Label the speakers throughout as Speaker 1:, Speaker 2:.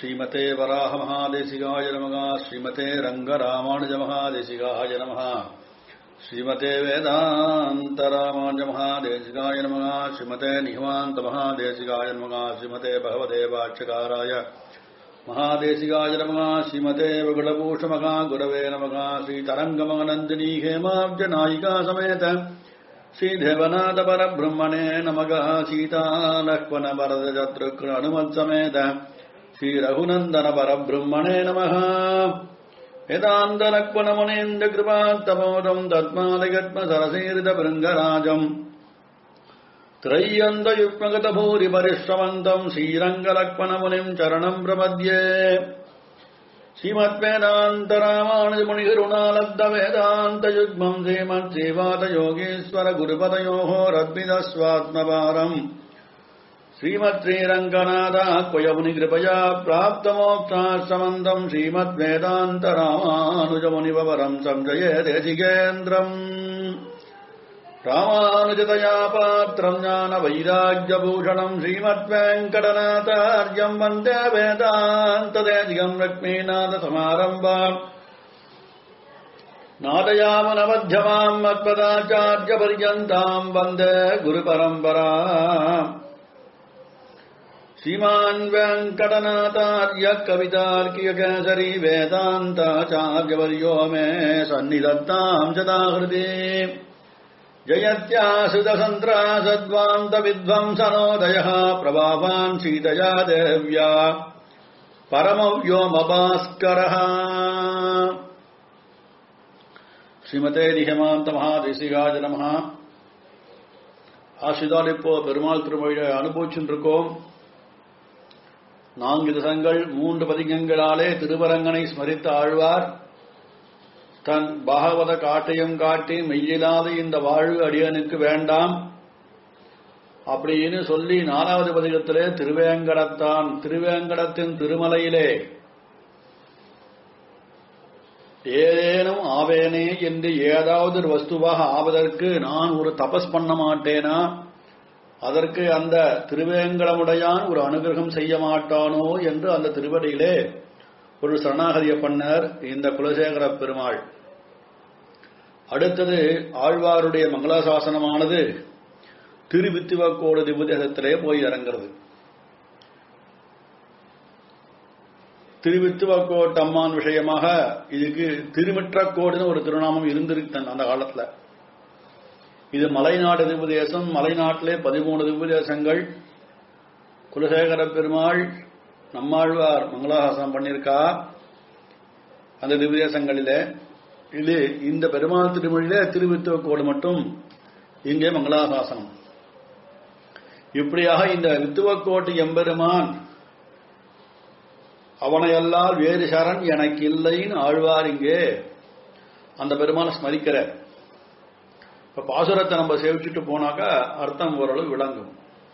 Speaker 1: ஸ்ரீமதே வராக மகாதேசிகாய நமக ஸ்ரீமதே ரங்கராமானுஜ மகாதேசிகாய நமக ஸ்ரீமதே வேதாந்த ராமானுஜ மகாதேசிகாய நமக ஸ்ரீமதே நிகமாந்த மகாதேசிகாய நமக ஸ்ரீமதே பகவதே வாட்சகாராய மகாதேசிகாய நமக ஸ்ரீமதே வகுடபூஷ மகா குரவே நமக ஸ்ரீதரங்கமகநந்தினி ஹேமாப்ஜ நாயிகா சமேத श्रीदेवनाथ परब्रह्मणे नमः सीतालक्ष्मण वरदशत्रुघ्न हनुमत्समेत श्रीरघुनन्दन परब्रह्मणे नमः वेदान्तलक्ष्मणमुनीन्द्र कृपात्तमोदम् तत्मादयत्मसरसीरितभृङ्गराजम् त्रय्यन्तयुग्मगतभूरिपरिश्रमन्तम् श्रीरङ्गलक्ष्मणमुनिम् चरणम् प्रपद्ये श्रीमद्वेदान्तरामानुजमुनिगुरुणालब्धवेदान्तयुग्मम् श्रीमत्सेवातयोगीश्वर गुरुपदयोः रद्विदस्वात्मभारम् श्रीमत्श्रीरङ्गनाथाक्वयमुनिकृपया प्राप्तमोक्षाश्रमन्तम् श्रीमद्वेदान्तरामानुजमुनिवरम् संजये देशिकेन्द्रम् रामानुजतया पात्रम् ज्ञानवैराग्यभूषणम् श्रीमद्वेङ्कटनाथार्यम् वन्दे वेदान्तदेशिकम् लक्ष्मीनाथसमारम्भाम् नादयामनमध्यमाम् मत्पदाचार्यपर्यन्ताम् वन्दे गुरुपरम्परा श्रीमान् वेङ्कटनाथार्य कवितार्कियकेसरी वेदान्ताचार्यवर्यो मे सन्निधत्ताम् सदाहृदे जयत्यासुतसन्त्रासद्वान्तविध्वंसनोदयः प्रभावान् सीतया देव्या परमव्योमभास्करः ஸ்ரீமதே நிகமாந்த மகாதேசிகாஜ நமஹ ஆசிதால் இப்போ பெருமாள் திருமொழியை அனுபவிச்சுட்டு இருக்கோம் நான்கு திசங்கள் மூன்று பதிகங்களாலே திருவரங்கனை ஸ்மரித்த ஆழ்வார் தன் பாகவத காட்டையும் காட்டி மெய்யில்லாத இந்த வாழ்வு அடியனுக்கு வேண்டாம் அப்படின்னு சொல்லி நாலாவது பதிகத்திலே திருவேங்கடத்தான் திருவேங்கடத்தின் திருமலையிலே ஏதேனும் ஆவேனே என்று ஏதாவது ஒரு வஸ்துவாக ஆவதற்கு நான் ஒரு தபஸ் பண்ண மாட்டேனா அதற்கு அந்த திருவேங்கடமுடையான் ஒரு அனுகிரகம் செய்ய மாட்டானோ என்று அந்த திருவடியிலே ஒரு சரணாகதிய பண்ணர் இந்த குலசேகர பெருமாள் அடுத்தது ஆழ்வாருடைய மங்களாசாசனமானது திருவித்துவக்கோடு திபுதேசத்திலே போய் இறங்கிறது திருவித்துவக்கோட் அம்மான் விஷயமாக இதுக்கு திருமிற்றக்கோடுன்னு ஒரு திருநாமம் இருந்திருக்கு அந்த காலத்துல இது மலைநாடு திபுதேசம் மலைநாட்டிலே பதிமூணு திபுதேசங்கள் குலசேகர பெருமாள் நம்மாழ்வார் மங்களாசாசனம் பண்ணியிருக்கா அந்த திவ்யதேசங்களிலே இது இந்த பெருமாள் திருமொழியிலே திருவித்துவக்கோடு மட்டும் இங்கே மங்களாசாசனம் இப்படியாக இந்த வித்துவக்கோட்டு எம்பெருமான் அவனையல்லால் வேறு சரண் எனக்கு இல்லைன்னு ஆழ்வார் இங்கே அந்த பெருமானை ஸ்மரிக்கிற இப்ப பாசுரத்தை நம்ம சேவிச்சுட்டு போனாக்கா அர்த்தம் ஓரளவு விளங்கும்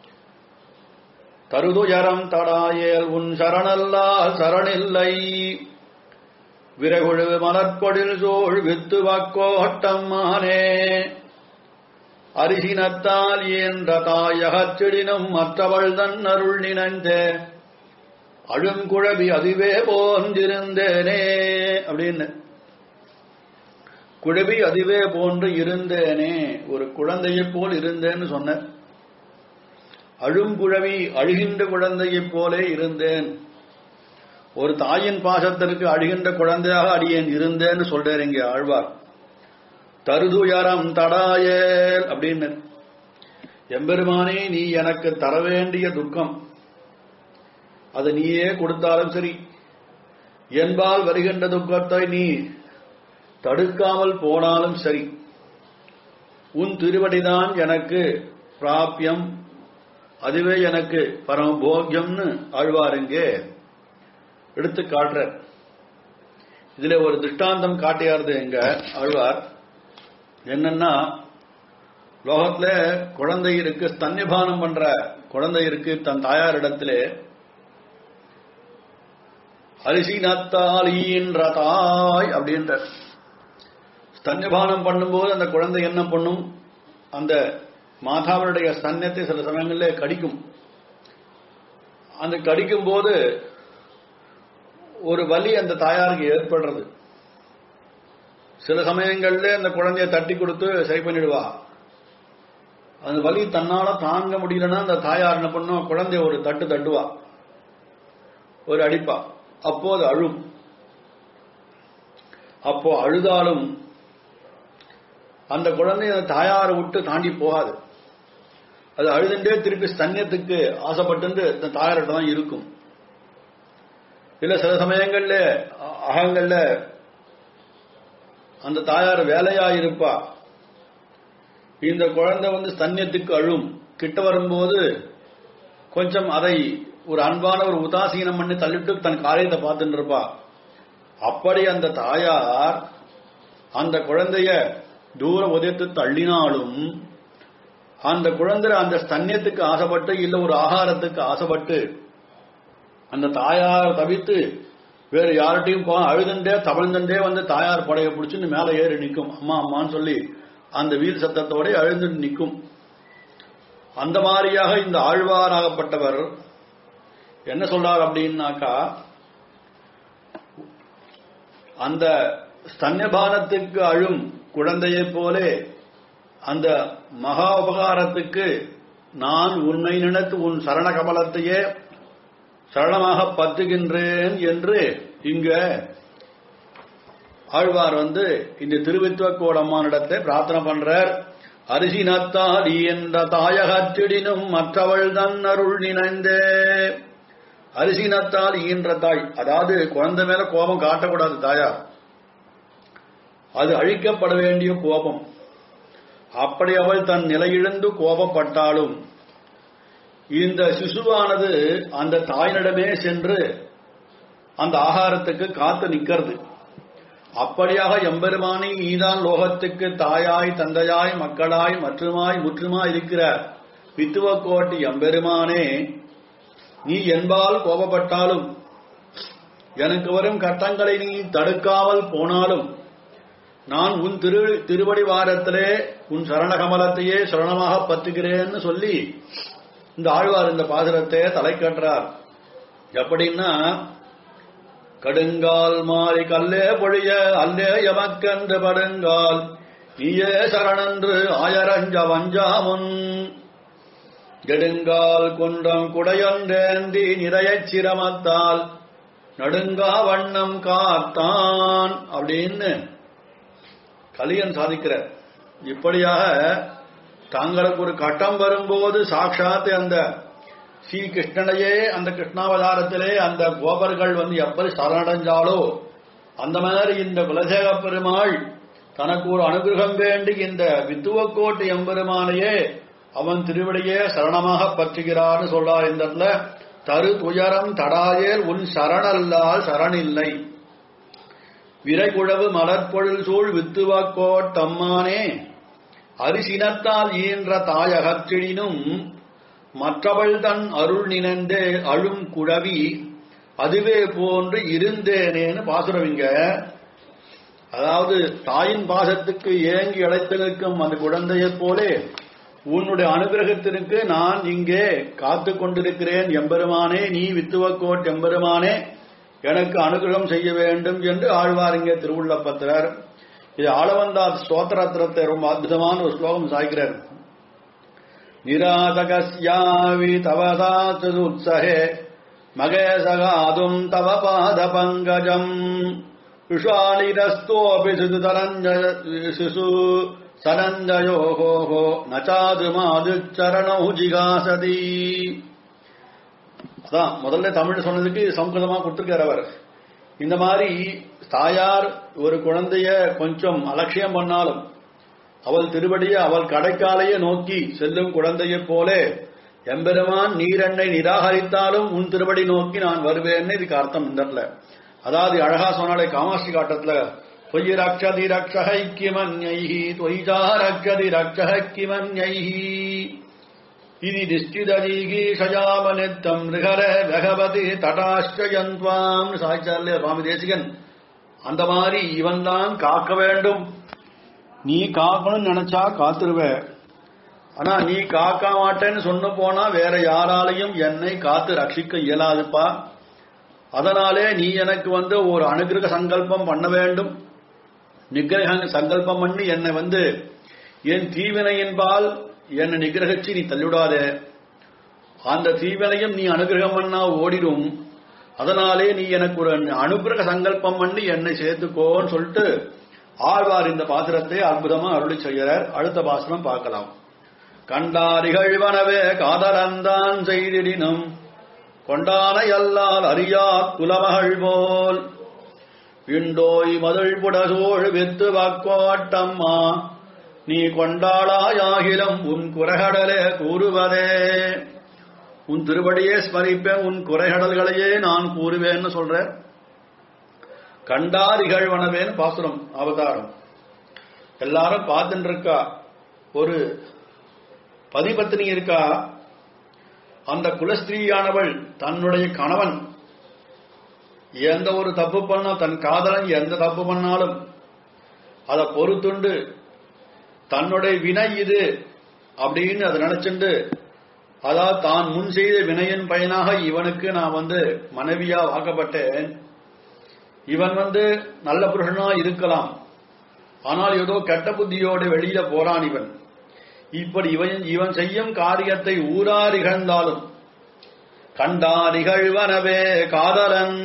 Speaker 1: தருதுயரம் தடாயேல் உன் சரணல்லால் சரணில்லை விரகுழு மலர்கொடில் சோழ் வித்து வாக்கோட்டம்மானே அரிசினத்தால் இயன்ற தாயகச்சிடினும் மற்றவள் தன் அருள் நினைந்தே அழுங்குழவி அதுவே போன்றிருந்தேனே அப்படின்னு குழவி அதுவே போன்று இருந்தேனே ஒரு குழந்தையைப் போல் இருந்தேன்னு சொன்ன அழுங்குழவி அழுகின்ற குழந்தையைப் போலே இருந்தேன் ஒரு தாயின் பாசத்திற்கு அழுகின்ற குழந்தையாக அடியேன் இருந்தேன்னு சொல்றாரு இங்கே ஆழ்வார் தருதுயரம் தடாயேல் அப்படின்னு எம்பெருமானே நீ எனக்கு தர வேண்டிய துக்கம் அது நீயே கொடுத்தாலும் சரி என்பால் வருகின்ற துக்கத்தை நீ தடுக்காமல் போனாலும் சரி உன் திருவடிதான் எனக்கு பிராபியம் அதுவே எனக்கு பரமபோக்கியம்னு ஆழ்வாருங்கே எடுத்து காட்டுற இதுல ஒரு திருஷ்டாந்தம் காட்டியாருது எங்க ஆழ்வார் என்னன்னா லோகத்துல குழந்தை இருக்கு ஸ்தன்யபானம் பண்ற குழந்தை இருக்கு தன் தாயார் இடத்திலே அரிசி நத்தாலின்ற தாய் அப்படின்ற ஸ்தன்யபானம் பண்ணும்போது அந்த குழந்தை என்ன பண்ணும் அந்த மாதாவினுடைய ஸ்தன்யத்தை சில சமயங்களில் கடிக்கும் அந்த கடிக்கும் போது ஒரு வலி அந்த தாயாருக்கு ஏற்படுறது சில சமயங்கள்ல அந்த குழந்தைய தட்டி கொடுத்து சரி பண்ணிடுவா அந்த வலி தன்னால தாங்க முடியலன்னா அந்த தாயார் என்ன பண்ணும் குழந்தைய ஒரு தட்டு தட்டுவா ஒரு அடிப்பா அப்போ அது அழும் அப்போ அழுதாலும் அந்த குழந்தை அந்த தாயாரை விட்டு தாண்டி போகாது அது அழுதுண்டே திருப்பி ஸ்தன்யத்துக்கு ஆசைப்பட்டு இந்த தாயார்கிட்ட தான் இருக்கும் இல்ல சில சமயங்கள்ல அ- அகங்கள்ல அந்த தாயார் வேலையா இருப்பா இந்த குழந்தை வந்து ஸ்தன்யத்துக்கு அழும் கிட்ட வரும்போது கொஞ்சம் அதை ஒரு அன்பான ஒரு உதாசீனம் பண்ணி தள்ளிட்டு தன் காரியத்தை பார்த்துட்டு இருப்பா அப்படி அந்த தாயார் அந்த குழந்தைய தூரம் உதைத்து தள்ளினாலும் அந்த குழந்தை அந்த ஸ்தன்யத்துக்கு ஆசைப்பட்டு இல்ல ஒரு ஆகாரத்துக்கு ஆசைப்பட்டு அந்த தாயார் தவித்து வேற யார்கிட்டயும் போ அழுதுண்டே தவழ்ந்துட்டே வந்து தாயார் படைய பிடிச்சுன்னு மேல ஏறி நிற்கும் அம்மா அம்மான்னு சொல்லி அந்த வீர் சத்தத்தோட அழுந்து நிற்கும் அந்த மாதிரியாக இந்த ஆழ்வாராகப்பட்டவர் என்ன சொல்றார் அப்படின்னாக்கா அந்த ஸ்தன்யபானத்துக்கு அழும் குழந்தையைப் போலே அந்த மகா உபகாரத்துக்கு நான் உன்னை நினைத்து உன் சரண கமலத்தையே சரணமாக பத்துகின்றேன் என்று இங்க ஆழ்வார் வந்து இந்த திருவித்துவக்கோட அம்மானிடத்தை பிரார்த்தனை பண்றார் அரிசினத்தால் என்ற தாயகத்திடினும் மற்றவள் தன் அருள் நினைந்தே அரிசினத்தால் ஈன்ற தாய் அதாவது குழந்தை மேல கோபம் காட்டக்கூடாது தாயார் அது அழிக்கப்பட வேண்டிய கோபம் அப்படி அவள் தன் நிலையிழந்து கோபப்பட்டாலும் இந்த சிசுவானது அந்த தாயினிடமே சென்று அந்த ஆகாரத்துக்கு காத்து நிக்கிறது அப்படியாக எம்பெருமானி நீதான் லோகத்துக்கு தாயாய் தந்தையாய் மக்களாய் மற்றுமாய் முற்றுமாய் இருக்கிற வித்துவக்கோட்டி எம்பெருமானே நீ என்பால் கோபப்பட்டாலும் எனக்கு வரும் கட்டங்களை நீ தடுக்காமல் போனாலும் நான் உன் திரு திருவடி வாரத்திலே உன் சரணகமலத்தையே சரணமாக பத்துகிறேன்னு சொல்லி இந்த ஆழ்வார் இந்த பாசுரத்தை தலை கட்டுறார் எப்படின்னா கடுங்கால் மாறி கல்லே பொழிய அல்லே எமக்கன்று படுங்கால் நீயே சரணன்று ஆயரஞ்ச வஞ்சாமுன் கெடுங்கால் குன்றம் குடையொன்றேந்தி நிறையச் சிரமத்தால் நடுங்கா வண்ணம் காத்தான் அப்படின்னு கலியன் சாதிக்கிறார் இப்படியாக தங்களுக்கு ஒரு கட்டம் வரும்போது சாட்சாத் அந்த ஸ்ரீ கிருஷ்ணனையே அந்த கிருஷ்ணாவதாரத்திலே அந்த கோபர்கள் வந்து எப்படி சரணடைஞ்சாலோ அந்த மாதிரி இந்த குலசேக பெருமாள் தனக்கு ஒரு அனுகிரகம் வேண்டி இந்த வித்துவக்கோட்டு எம்பெருமானையே அவன் திருவிடையே சரணமாக பற்றுகிறான்னு சொல்றார் இந்த இடத்துல தரு துயரம் தடாயேல் உன் சரணல்லால் சரணில்லை விரைகுழவு மலர்பொழில் சூழ் வித்துவக்கோட்டம்மானே அரிசினத்தால் ஈன்ற தாயகற்றினும் மற்றவள் தன் அருள் நினைந்தே அழும் குழவி அதுவே போன்று இருந்தேனேன்னு பாசுரவிங்க அதாவது தாயின் பாசத்துக்கு ஏங்கி அழைத்து நிற்கும் அந்த குழந்தையைப் போலே உன்னுடைய அனுகிரகத்திற்கு நான் இங்கே காத்து கொண்டிருக்கிறேன் எம்பெருமானே நீ வித்துவக்கோட் எம்பெருமானே எனக்கு அனுகிரகம் செய்ய வேண்டும் என்று ஆழ்வார் இங்கே திருவுள்ளப்பத்திரர் இது ஆளவந்தார் ஸ்தோத்திரத்திரத்தை ரொம்ப அற்புதமான ஒரு ஸ்லோகம் சாய்க்கிறார் நிராதகஸ்யாவி தவதாத்து உத்சகே மகேசகாதும் தவ பாத பங்கஜம் விஷாலிரஸ்தோபி சிசு தரஞ்சய சிசு சரஞ்சயோகோகோ நச்சாது மாது சரணௌ ஜிகாசதி அதான் முதல்ல தமிழ் சொன்னதுக்கு சம்ஸ்கிருதமா கொடுத்திருக்கார் அவர் இந்த மாதிரி தாயார் ஒரு குழந்தைய கொஞ்சம் அலட்சியம் பண்ணாலும் அவள் திருவடியை அவள் கடைக்காலையே நோக்கி செல்லும் குழந்தையைப் போலே எம்பெருமான் நீரெண்ணை நிராகரித்தாலும் உன் திருவடி நோக்கி நான் வருவேன்னு இதுக்கு அர்த்தம் இந்த இடத்துல அதாவது அழகா சொன்னாலே காமாட்சி காட்டத்துல தொயி ரக்ஷதி ரக்ஷகை கிமன்யைஹி தொய்ஜா ரக்ஷதி ரக்ஷக கிமன்யைஹி இது நிஷ்டிதீகீஷயாமனித்தம் ரிகர பகவதி தடாஷ்டயந்த்வாம் சாய்ச்சார்லே சுவாமி தேசிகன் அந்த மாதிரி இவன் தான் காக்க வேண்டும் நீ காக்கணும்னு நினைச்சா காத்துருவ ஆனா நீ காக்க மாட்டேன்னு சொன்ன போனா வேற யாராலையும் என்னை காத்து ரட்சிக்க இயலாதுப்பா அதனாலே நீ எனக்கு வந்து ஒரு அனுகிரக சங்கல்பம் பண்ண வேண்டும் நிகிரக சங்கல்பம் பண்ணி என்னை வந்து என் தீவினையின்பால் என்னை நிகிரகிச்சு நீ தள்ளிவிடாதே அந்த தீவினையும் நீ அனுகிரகம் பண்ணா ஓடிடும் அதனாலே நீ எனக்கு ஒரு அனுகிரக சங்கல்பம் பண்ணி என்னை சேர்த்துக்கோன்னு சொல்லிட்டு ஆழ்வார் இந்த பாசுரத்தை அற்புதமா அருளி செய்கிறார் அடுத்த பாசுரம் பார்க்கலாம் கண்டாரிகழ்வனவே காதலந்தான் செய்திடினும் கொண்டானை அல்லால் அறியா குலமகள் போல் விண்டோய் மதழ் புடசோழ் வெத்து வாக்கோட்டம்மா நீ கொண்டாளாயாகிலும் உன் குரகடலே கூறுவதே உன் திருவடியே ஸ்மரிப்பேன் உன் குறைகடல்களையே நான் கூறுவேன்னு சொல்ற கண்டார் இகழ்வனவேன்னு பாசுரம் அவதாரம் எல்லாரும் பார்த்துட்டு இருக்கா ஒரு பதிபத்தினி இருக்கா அந்த குலஸ்திரீயானவள் தன்னுடைய கணவன் எந்த ஒரு தப்பு பண்ணா தன் காதலன் எந்த தப்பு பண்ணாலும் அதை பொறுத்துண்டு தன்னுடைய வினை இது அப்படின்னு அதை நினைச்சுண்டு அதாவது தான் முன் செய்த வினையின் பயனாக இவனுக்கு நான் வந்து மனைவியா வாக்கப்பட்டேன் இவன் வந்து நல்ல புருஷனா இருக்கலாம் ஆனால் ஏதோ கெட்ட புத்தியோடு வெளியில போறான் இவன் இப்படி இவன் இவன் செய்யும் காரியத்தை ஊரார் இகழ்ந்தாலும் கண்டார் இகழ்வனவே காதலன்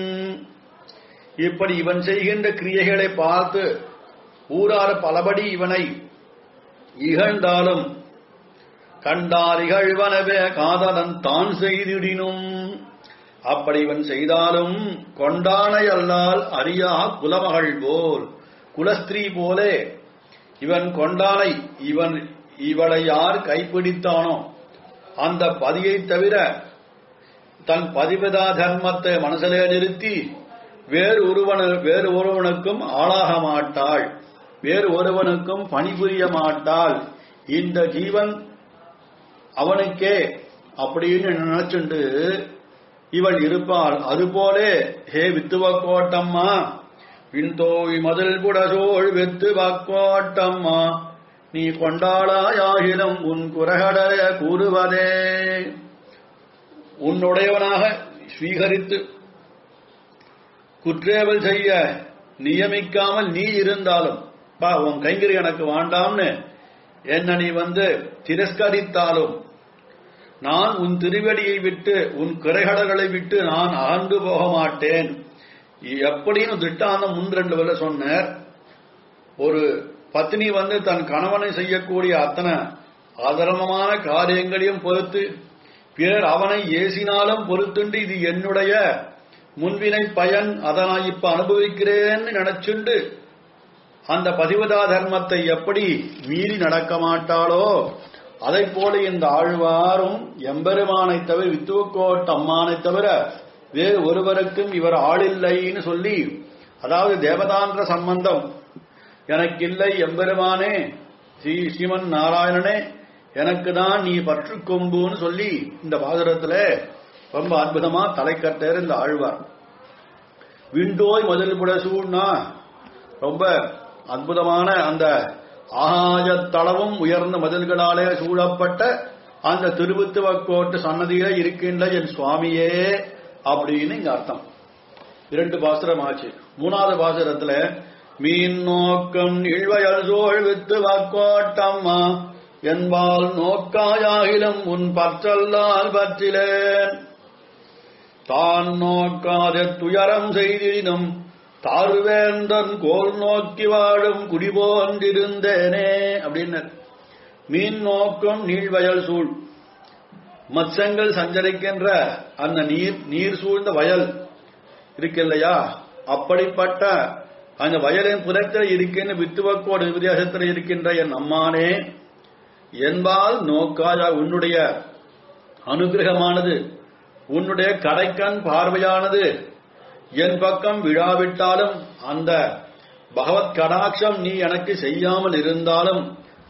Speaker 1: இப்படி இவன் செய்கின்ற கிரியைகளை பார்த்து ஊரார் பலபடி இவனை இகழ்ந்தாலும் கண்டார் இகழ்வனவே காதலன் தான் செய்திடினும் அப்படி இவன் செய்தாலும் கொண்டானை அல்லால் அறியா குலமகள் போல் குலஸ்திரீ போலே இவன் கொண்டானை இவன் இவளை யார் கைப்பிடித்தானோ அந்த பதியை தவிர தன் பதிவிதா தர்மத்தை மனசிலே நிறுத்தி வேறு ஒருவன வேறு ஒருவனுக்கும் ஆளாக மாட்டாள் வேறு ஒருவனுக்கும் பணிபுரிய மாட்டாள் இந்த ஜீவன் அவனுக்கே அப்படின்னு நினைச்சுண்டு இவள் இருப்பாள் அதுபோலே ஹே வித்துவக்கோட்டம்மா விண்தோய் மதில் புடசோள் வெத்து வாக்கோட்டம்மா நீ கொண்டாளாயாகிலும் உன் குரகடைய கூறுவதே உன்னுடையவனாக ஸ்வீகரித்து குற்றேவல் செய்ய நியமிக்காமல் நீ இருந்தாலும் பா உன் கைங்கரி எனக்கு வேண்டாம்னு என்ன நீ வந்து திரஸ்கரித்தாலும் நான் உன் திருவடியை விட்டு உன் குறைகடல்களை விட்டு நான் அகன்று போக மாட்டேன் எப்படின்னு திட்டாந்தம் முன் ரெண்டு வேலை சொன்னார் ஒரு பத்னி வந்து தன் கணவனை செய்யக்கூடிய அத்தனை அதர்மமான காரியங்களையும் பொறுத்து பிறர் அவனை ஏசினாலும் பொறுத்துண்டு இது என்னுடைய முன்வினை பயன் அதை நான் இப்ப அனுபவிக்கிறேன்னு நினைச்சுண்டு அந்த பதிவதா தர்மத்தை எப்படி மீறி நடக்க மாட்டாளோ அதை போல இந்த ஆழ்வாரும் எம்பெருமானை தவிர வித்துவக்கோட்ட அம்மானை தவிர வேறு ஒருவருக்கும் இவர் ஆளில்லைன்னு சொல்லி அதாவது தேவதாந்திர சம்பந்தம் எனக்கு இல்லை எம்பெருமானே ஸ்ரீ ஸ்ரீமன் நாராயணனே எனக்கு தான் நீ பற்று கொம்புன்னு சொல்லி இந்த பாசுரத்துல ரொம்ப அற்புதமா தலை கட்டார் இந்த ஆழ்வார் விண்டோய் முதல் புடசூன்னா ரொம்ப அற்புதமான அந்த ஆகாயத்தளவும் உயர்ந்த மதில்களாலே சூழப்பட்ட அந்த திருவுத்துவக்கோட்டு சன்னதியில இருக்கின்ற என் சுவாமியே அப்படின்னு இங்க அர்த்தம் இரண்டு பாசுரம் ஆச்சு மூணாவது பாசுரத்துல மீன் நோக்கம் இழ்வயல் சோழ் வித்து வாக்கோட்டம்மா என்பால் நோக்காயாகிலும் உன் பற்றல்லால் பற்றிலேன் தான் நோக்காத துயரம் செய்தினும் தாழ்வேந்தன் கோல் நோக்கி வாழும் குடிபோன்றிருந்தேனே அப்படின்னு மீன் நோக்கம் நீழ்வயல் சூழ் மத்சங்கள் சஞ்சரிக்கின்ற அந்த நீர் நீர் சூழ்ந்த வயல் இருக்கு இல்லையா அப்படிப்பட்ட அந்த வயலின் புறத்தில் இருக்கின்ற வித்துவக்கோடு வித்தியாசத்தில் இருக்கின்ற என் அம்மானே என்பால் நோக்காயா உன்னுடைய அனுகிரகமானது உன்னுடைய கடைக்கண் பார்வையானது என் பக்கம் விழாவிட்டாலும் அந்த பகவத் கடாட்சம் நீ எனக்கு செய்யாமல் இருந்தாலும்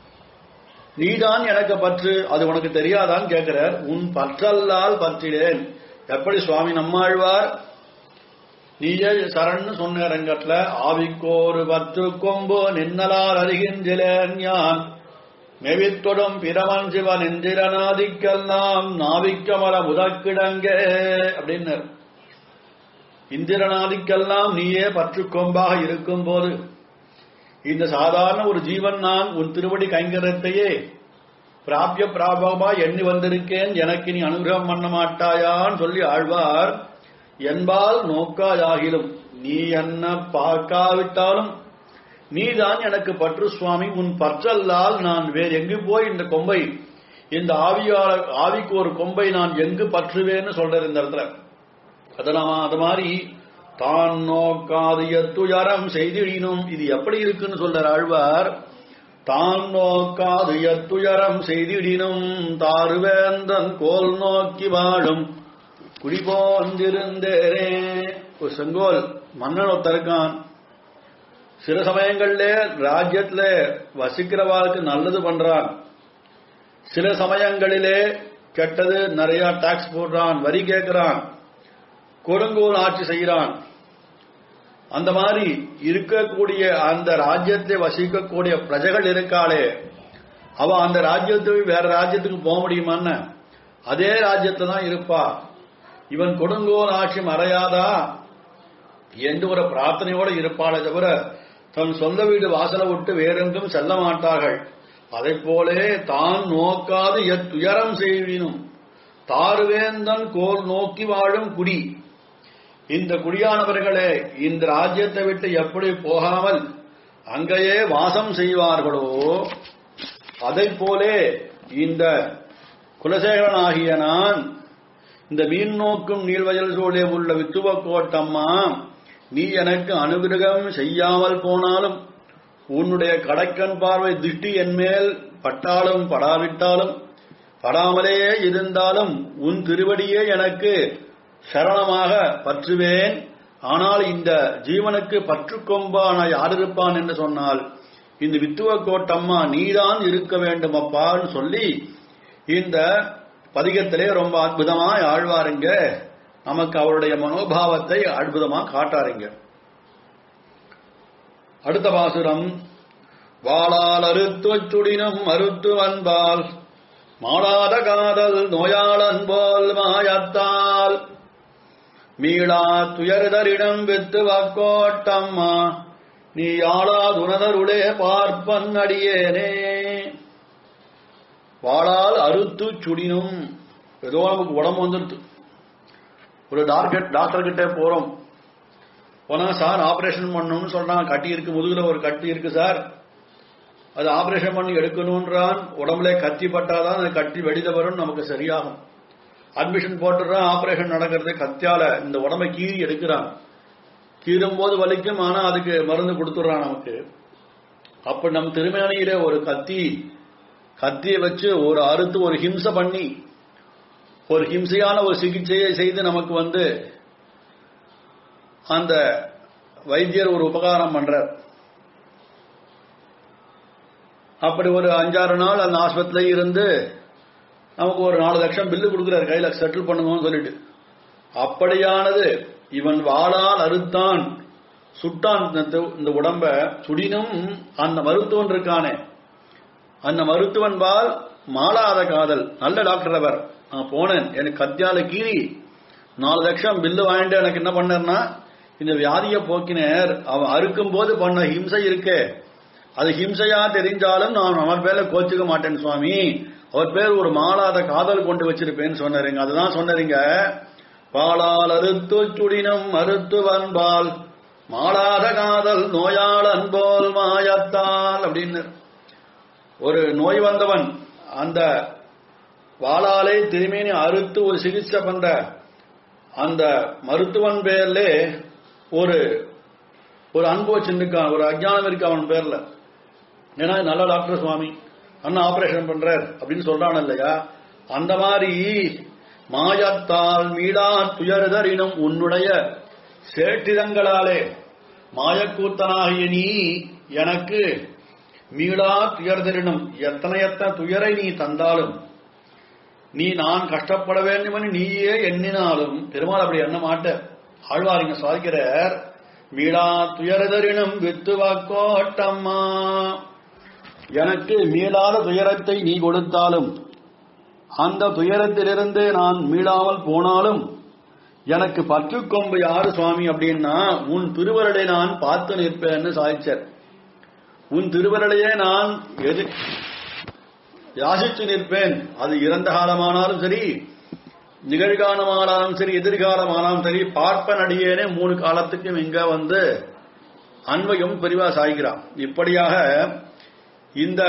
Speaker 1: நீதான் எனக்கு பற்று அது உனக்கு தெரியாதான்னு கேட்கிறார் உன் பற்றல்லால் பற்றிலேன் எப்படி சுவாமி நம்மாழ்வார் நீயே சரண்னு சொன்ன ரங்கத்துல ஆவிக்கோரு பற்று கொம்பு நின்னலால் அறிகின்றேன் ஞான் மெவித்தொடும் பிரமன் சிவன் இந்திரநாதிக்கெல்லாம் நாவிக்கமல முதக்கிடங்க அப்படின்னர் இந்திரநாதிக்கெல்லாம் நீயே பற்று கொம்பாக இருக்கும் போது இந்த சாதாரண ஒரு ஜீவன் நான் உன் திருவடி கைங்கரத்தையே பிராபிய பிராபகமா எண்ணி வந்திருக்கேன் எனக்கு நீ அனுகிரகம் பண்ண மாட்டாயான்னு சொல்லி ஆழ்வார் என்பால் நோக்காயாகிலும் நீ என்ன பார்க்காவிட்டாலும் நீதான் எனக்கு பற்று சுவாமி உன் பற்றல்லால் நான் வேறு எங்கு போய் இந்த கொம்பை இந்த ஆவியாளர் ஆவிக்கு ஒரு கொம்பை நான் எங்கு பற்றுவேன்னு சொல்றது இந்த இடத்துல அதனால அது மாதிரி தான் நோக்காது எத்துயரம் செய்திடினும் இது எப்படி இருக்குன்னு சொல்ற ஆழ்வார் தான் நோக்காது எத்துயரம் செய்திடினும் தாருவேந்தன் கோல் நோக்கி வாழும் குடிபோந்திருந்தேரே ஒரு செங்கோல் மன்னன் ஒருத்தருக்கான் சில சமயங்கள்ல ராஜ்யத்துல வசிக்கிறவாளுக்கு நல்லது பண்றான் சில சமயங்களிலே கெட்டது நிறைய டாக்ஸ் போடுறான் வரி கேட்கிறான் கொடுங்கோல் ஆட்சி செய்கிறான் அந்த மாதிரி இருக்கக்கூடிய அந்த ராஜ்யத்தை வசிக்கக்கூடிய பிரஜைகள் இருக்காளே அவ அந்த ராஜ்யத்துக்கு வேற ராஜ்யத்துக்கு போக முடியுமான்னு அதே ராஜ்யத்துல தான் இருப்பா இவன் கொடுங்கோல் ஆட்சி மறையாதா என்று ஒரு பிரார்த்தனையோடு இருப்பாளே தவிர தன் சொந்த வீடு வாசலை விட்டு வேறெங்கும் செல்ல மாட்டார்கள் அதை போலே தான் நோக்காது எத்துயரம் செய்வினும் தாருவேந்தன் கோல் நோக்கி வாழும் குடி இந்த குடியானவர்களே இந்த ராஜ்யத்தை விட்டு எப்படி போகாமல் அங்கேயே வாசம் செய்வார்களோ அதை போலே இந்த குலசேகரனாகிய நான் இந்த மீன் நோக்கும் நீள்வயல் சூழே உள்ள வித்துவ கோட்டம்மா நீ எனக்கு அனுகிரகம் செய்யாமல் போனாலும் உன்னுடைய கடக்கன் பார்வை திருஷ்டி என்மேல் பட்டாலும் படாவிட்டாலும் படாமலேயே இருந்தாலும் உன் திருவடியே எனக்கு சரணமாக பற்றுவேன் ஆனால் இந்த ஜீவனுக்கு பற்று கொம்பான யார் இருப்பான் என்று சொன்னால் இந்த வித்துவ கோட்டம்மா நீதான் இருக்க வேண்டும் அப்பான்னு சொல்லி இந்த பதிகத்திலே ரொம்ப அற்புதமா ஆழ்வாருங்க நமக்கு அவருடைய மனோபாவத்தை அற்புதமா காட்டாருங்க அடுத்த பாசுரம் வாளால் அறுத்து சுடினும் மறுத்து அன்பால் மாளாத காதல் நோயாளன் போல் மாயத்தால் மீளா துயர்தரிடம் வித்து வாக்கோட்டம்மா நீ ஆளா துணதருடே பார்ப்பன் அடியேனே வாளால் அறுத்து சுடினும் ஏதோ நமக்கு உடம்பு வந்துடுது ஒரு டாக்டர் டாக்டர் கிட்ட போறோம் போனா சார் ஆபரேஷன் பண்ணணும்னு சொல்றான் கட்டி இருக்கு முதுகுல ஒரு கட்டி இருக்கு சார் அது ஆபரேஷன் பண்ணி எடுக்கணும்ன்றான் உடம்புல கத்தி பட்டாதான் அது கட்டி வெடித வரும் நமக்கு சரியாகும் அட்மிஷன் போட்டுறான் ஆபரேஷன் நடக்கிறது கத்தியால இந்த உடம்பை கீறி எடுக்கிறான் கீறும் போது வலிக்கும் ஆனா அதுக்கு மருந்து கொடுத்துடுறான் நமக்கு அப்ப நம் திருமணியில ஒரு கத்தி கத்தியை வச்சு ஒரு அறுத்து ஒரு ஹிம்சை பண்ணி ஒரு ஹிம்சையான ஒரு சிகிச்சையை செய்து நமக்கு வந்து அந்த வைத்தியர் ஒரு உபகாரம் பண்றார் அப்படி ஒரு அஞ்சாறு நாள் அந்த ஆஸ்பத்திரியில இருந்து நமக்கு ஒரு நாலு லட்சம் பில்லு கொடுக்குறாரு கையில செட்டில் பண்ணுங்கன்னு சொல்லிட்டு அப்படியானது இவன் வாளால் அறுத்தான் சுட்டான் இந்த உடம்ப சுடினும் அந்த மருத்துவன் இருக்கானே அந்த மருத்துவன் பால் மாளாத காதல் நல்ல டாக்டர் அவர் நான் போனேன் எனக்கு கத்தியால கீறி நாலு லட்சம் பில்லு வாங்கிட்டு எனக்கு என்ன பண்ணார்னா இந்த வியாதியை போக்கினர் அவன் அறுக்கும் போது பண்ண ஹிம்சை இருக்கே அது ஹிம்சையா தெரிஞ்சாலும் நான் அவர் பேர்ல கோச்சுக்க மாட்டேன் சுவாமி அவர் பேர் ஒரு மாளாத காதல் கொண்டு வச்சிருப்பேன்னு சொன்னாருங்க அதுதான் சொன்னாருங்க பாலால் அறுத்து சுடினம் மருத்துவன்பால் மாளாத காதல் நோயாளன் போல் மாயத்தால் அப்படின்னு ஒரு நோய் வந்தவன் அந்த வாளாலே திருமேனி அறுத்து ஒரு சிகிச்சை பண்ற அந்த மருத்துவன் பேர்ல ஒரு ஒரு அன்பு வச்சிருக்கான் ஒரு அஜானம் இருக்கு அவன் பேர்ல ஏன்னா நல்ல டாக்டர் சுவாமி அண்ணா ஆபரேஷன் பண்றார் அப்படின்னு சொல்றான் இல்லையா அந்த மாதிரி மாயத்தால் மீளா துயர்தரினும் உன்னுடைய சேட்டிதங்களாலே மாயக்கூத்தனாகிய நீ எனக்கு மீளா துயர்தரினும் எத்தனை எத்தனை துயரை நீ தந்தாலும் நீ நான் கஷ்டப்பட வேண்டும் நீயே எண்ணினாலும் பெருமாள் அப்படி எண்ண மாட்ட ஆழ்வாரிங்க சாதிக்கிறார் மீளா துயரதரினும் வித்து வாக்கோட்டம்மா எனக்கு மீளாத துயரத்தை நீ கொடுத்தாலும் அந்த துயரத்திலிருந்து நான் மீளாமல் போனாலும் எனக்கு பற்று கொம்பு யாரு சுவாமி அப்படின்னா உன் திருவருளை நான் பார்த்து நிற்பேன்னு சாய்ச்சர் உன் திருவருளையே நான் எது யாசித்து நிற்பேன் அது இறந்த காலமானாலும் சரி நிகழ்காலமானாலும் சரி எதிர்காலமானாலும் சரி பார்ப்பன் அடியேனே மூணு காலத்துக்கும் இங்க வந்து அன்வையும் பெரிவா சாய்கிறான் இப்படியாக இந்த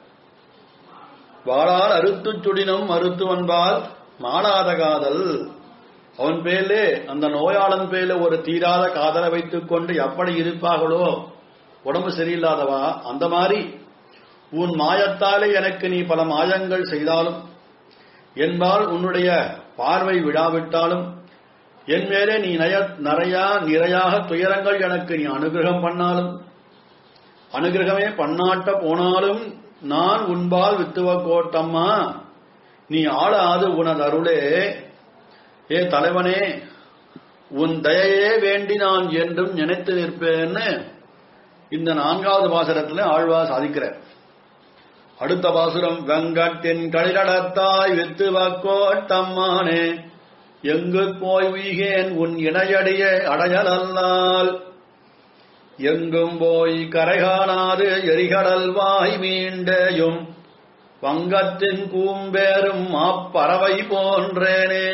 Speaker 1: வாழால் அறுத்து சுடினும் மருத்துவன்பால் மாளாத காதல் அவன் பேர்லே அந்த நோயாளன் பேர்ல ஒரு தீராத காதலை வைத்துக் கொண்டு எப்படி இருப்பார்களோ உடம்பு சரியில்லாதவா அந்த மாதிரி உன் மாயத்தாலே எனக்கு நீ பல மாயங்கள் செய்தாலும் என்பால் உன்னுடைய பார்வை விழாவிட்டாலும் என் மேலே நீ நய நிறையா நிறையாக துயரங்கள் எனக்கு நீ அனுகிரகம் பண்ணாலும் அனுகிரகமே பண்ணாட்ட போனாலும் நான் உன்பால் வித்துவ கோட்டம்மா நீ ஆளாது உனது அருளே ஏ தலைவனே உன் தயையே வேண்டி நான் என்றும் நினைத்து நிற்பேன்னு இந்த நான்காவது பாசுரத்துல ஆழ்வா சாதிக்கிறார் அடுத்த பாசுரம் வெங்கட்டின் களிரடத்தாய் வித்துவ கோட்டம்மானே எங்கு போய் வீகேன் உன் இணையடிய அடையலல்லால் எங்கும் போய் கரைகாணாது எரிகடல் வாய் மீண்டேயும் வங்கத்தின் கூம்பேரும் மாப்பறவை போன்றேனே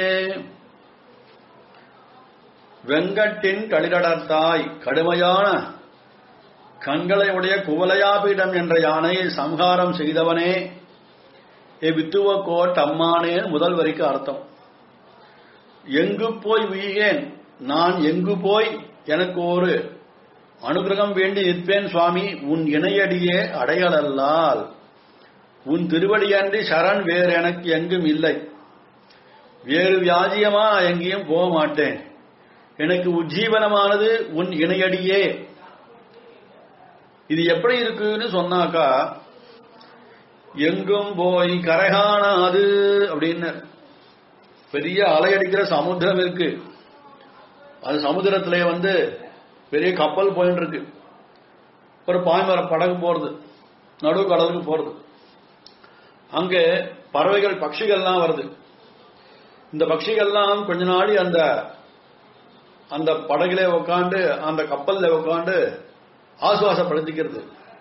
Speaker 1: வெங்கட்டின் களிரடத்தாய் கடுமையான கண்களை உடைய குவலையாபீடம் என்ற யானையை சம்ஹாரம் செய்தவனே ஏ வித்துவ கோட் அம்மானே முதல் வரிக்கு அர்த்தம் எங்கு போய் வீகேன் நான் எங்கு போய் எனக்கு ஒரு அனுகிரகம் வேண்டி நிற்பேன் சுவாமி உன் இணையடியே அடையலல்லால் உன் திருவடியன்றி சரண் வேறு எனக்கு எங்கும் இல்லை வேறு வியாஜியமா எங்கேயும் போக மாட்டேன் எனக்கு உஜ்ஜீவனமானது உன் இணையடியே இது எப்படி இருக்குன்னு சொன்னாக்கா எங்கும் போய் கரைகாணாது அப்படின்னு பெரிய அலையடிக்கிற சமுத்திரம் இருக்கு அது சமுத்திரத்திலே வந்து பெரிய கப்பல் போயிட்டு இருக்கு ஒரு பாய்மர படகு போறது நடு கடலுக்கு போறது அங்கே பறவைகள் பட்சிகள்லாம் வருது இந்த பட்சிகள்லாம் கொஞ்ச நாளி அந்த அந்த படகுல உட்காந்து அந்த கப்பல்ல உட்காந்து ஆசுவாசப்படுத்திக்கிறது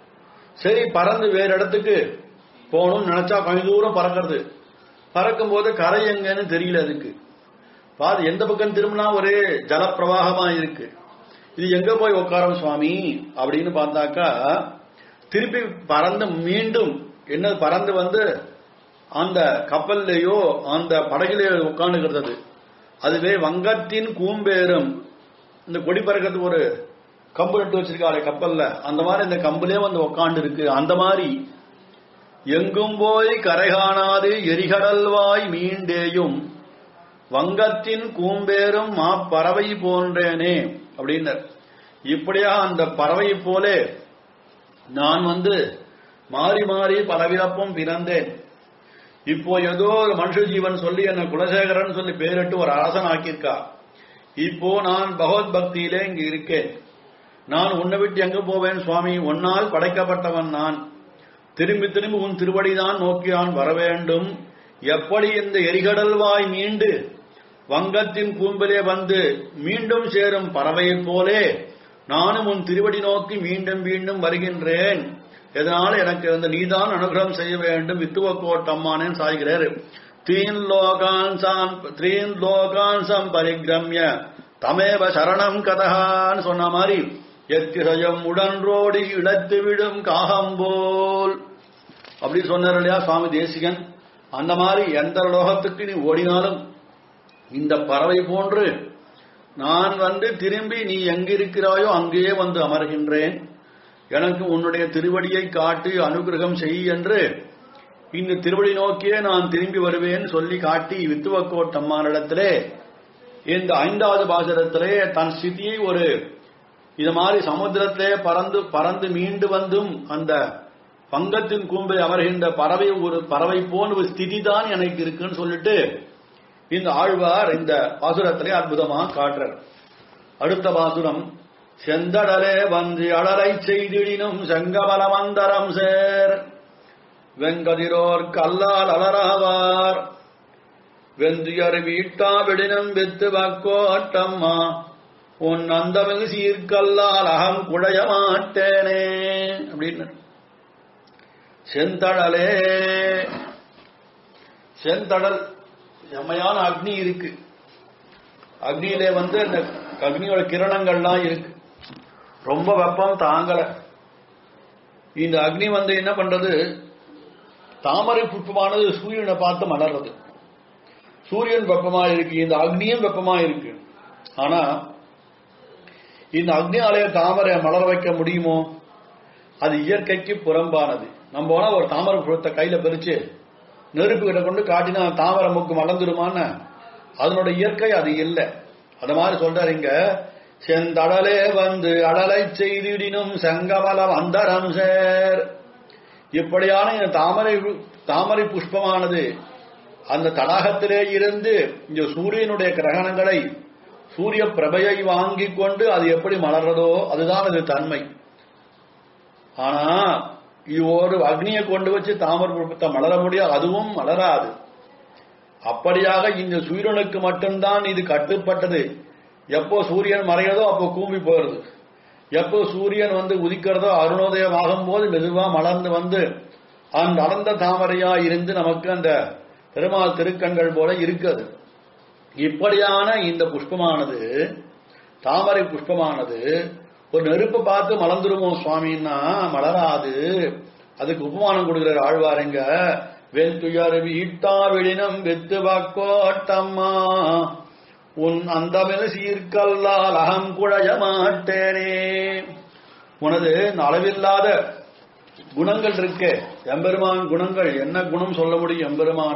Speaker 1: சரி பறந்து வேற இடத்துக்கு போகணும்னு நினைச்சா கொஞ்ச தூரம் பறக்கிறது பறக்கும் போது கரை எங்கன்னு தெரியல அதுக்கு பாரு எந்த பக்கம் திரும்பினா ஒரே ஜலப்பிரவாகமா இருக்கு இது எங்க போய் உட்காரம் சுவாமி அப்படின்னு பார்த்தாக்கா திருப்பி பறந்து மீண்டும் என்ன பறந்து வந்து அந்த கப்பல்லையோ அந்த படகிலேயோ உட்காந்துக்கிறது அதுவே வங்கத்தின் கூம்பேரும் இந்த கொடி பறக்கிறதுக்கு ஒரு கம்பு நட்டு வச்சிருக்காரு கப்பல்ல அந்த மாதிரி இந்த கம்புலே வந்து உட்காந்து இருக்கு அந்த மாதிரி எங்கும் போய் கரை காணாது எரிகடல்வாய் மீண்டேயும் வங்கத்தின் கூம்பேரும் மா பறவை போன்றேனே அப்படின்னர் இப்படியா அந்த பறவை போலே நான் வந்து மாறி மாறி பலவிதப்பும் பிறந்தேன் இப்போ ஏதோ ஒரு மனுஷ ஜீவன் சொல்லி என்ன குலசேகரன் சொல்லி பேரிட்டு ஒரு அரசன் ஆக்கியிருக்கா இப்போ நான் பகவத் பக்தியிலே இங்க இருக்கேன் நான் உன்னை விட்டு எங்க போவேன் சுவாமி உன்னால் படைக்கப்பட்டவன் நான் திரும்பி திரும்பி உன் திருவடிதான் நோக்கி நான் வர வேண்டும் எப்படி இந்த எரிகடல்வாய் மீண்டு வங்கத்தின் கூம்பிலே வந்து மீண்டும் சேரும் பறவையைப் போலே நானும் உன் திருவடி நோக்கி மீண்டும் மீண்டும் வருகின்றேன் இதனால எனக்கு அந்த நீதான் அனுகிரகம் செய்ய வேண்டும் வித்துவ கோட்டம்மானேன்னு சாய்கிறாரு தீன் லோகான் சாம் த்ரீன் லோகான் சம் பரிகிரமிய தமேவ சரணம் கதகான்னு சொன்ன மாதிரி எத்திசயம் உடன்றோடி இழத்து விடும் காகம்போல் அப்படி சொன்னார் இல்லையா சுவாமி தேசிகன் அந்த மாதிரி எந்த லோகத்துக்கு நீ ஓடினாலும் இந்த பறவை போன்று நான் வந்து திரும்பி நீ எங்கிருக்கிறாயோ அங்கேயே வந்து அமர்கின்றேன் எனக்கு உன்னுடைய திருவடியை காட்டி அனுகிரகம் செய் என்று இந்த திருவடி நோக்கியே நான் திரும்பி வருவேன் சொல்லி காட்டி வித்துவக்கோட்டம்மானிடத்திலே இந்த ஐந்தாவது பாசரத்திலே தன் ஸ்திதியை ஒரு இது மாதிரி சமுத்திரத்திலே பறந்து பறந்து மீண்டு வந்தும் அந்த பங்கத்தின் கூம்பில் அமர்கின்ற பறவை ஒரு பறவை போன்ற ஒரு ஸ்திதி தான் எனக்கு இருக்குன்னு சொல்லிட்டு இந்த ஆழ்வார் இந்த பாசுரத்திலே அற்புதமா காட்டுறார் அடுத்த பாசுரம் செந்தடலே வந்து அடலை செய்திடினும் செங்கமல மந்தரம் சேர் வெங்கதிரோர் கல்லால் அலராவார் வெந்துயர் வீட்டா விடினம் வெத்து வக்கோட்டம்மா உன் அந்தமிகு சீர்கல்லால் அகம் குழைய மாட்டேனே அப்படின்னு செந்தடலே செந்தடல் செம்மையான அக்னி இருக்கு அக்னியிலே வந்து அந்த அக்னியோட கிரணங்கள்லாம் இருக்கு ரொம்ப வெப்பம் தாங்கல இந்த அக்னி வந்து என்ன பண்றது தாமரை புஷ்பமானது சூரியனை பார்த்து மலர்றது சூரியன் வெப்பமா இருக்கு இந்த அக்னியும் வெப்பமா இருக்கு ஆனா இந்த அக்னியாலய தாமரை மலர வைக்க முடியுமோ அது இயற்கைக்கு புறம்பானது நம்ம வேணா ஒரு தாமரை புஷ்பத்தை கையில பறிச்சு நெருப்பு கிட்ட கொண்டு காட்டினா தாமரை மூக்கு மலர்ந்துருமான்னு அதனோட இயற்கை அது இல்லை அது மாதிரி சொல்றாரு இங்க செந்தடலே வந்து அடலை செய்திடினும் செங்கமலம் அந்தரம் சேர் இப்படியான இந்த தாமரை தாமரை புஷ்பமானது அந்த தடாகத்திலே இருந்து இந்த சூரியனுடைய கிரகணங்களை சூரிய பிரபையை வாங்கி கொண்டு அது எப்படி மலர்றதோ அதுதான் அது தன்மை ஆனா இது ஒரு அக்னியை கொண்டு வச்சு தாமரை புஷ்பத்தை மலர முடியாது அதுவும் மலராது அப்படியாக இந்த சூரியனுக்கு மட்டும்தான் இது கட்டுப்பட்டது எப்போ சூரியன் மறையதோ அப்போ கூம்பி போறது எப்போ சூரியன் வந்து உதிக்கிறதோ அருணோதயம் ஆகும் போது மெதுவா மலர்ந்து வந்து அந்த அடர்ந்த தாமரையா இருந்து நமக்கு அந்த பெருமாள் திருக்கண்கள் போல இருக்குது இப்படியான இந்த புஷ்பமானது தாமரை புஷ்பமானது ஒரு நெருப்பு பார்த்து மலர்ந்துருமோ சுவாமின்னா மலராது அதுக்கு உபமானம் கொடுக்கிறார் ஆழ்வாருங்க வெந்துயர் வீட்டா விழினம் வெத்து வாக்கோட்டம்மா உன் அந்தமில் சீர்கல்லால் அகம் குழைய மாட்டேனே உனது அளவில்லாத குணங்கள் இருக்கே எம்பெருமான் குணங்கள் என்ன குணம் சொல்ல முடியும் எம்பெருமான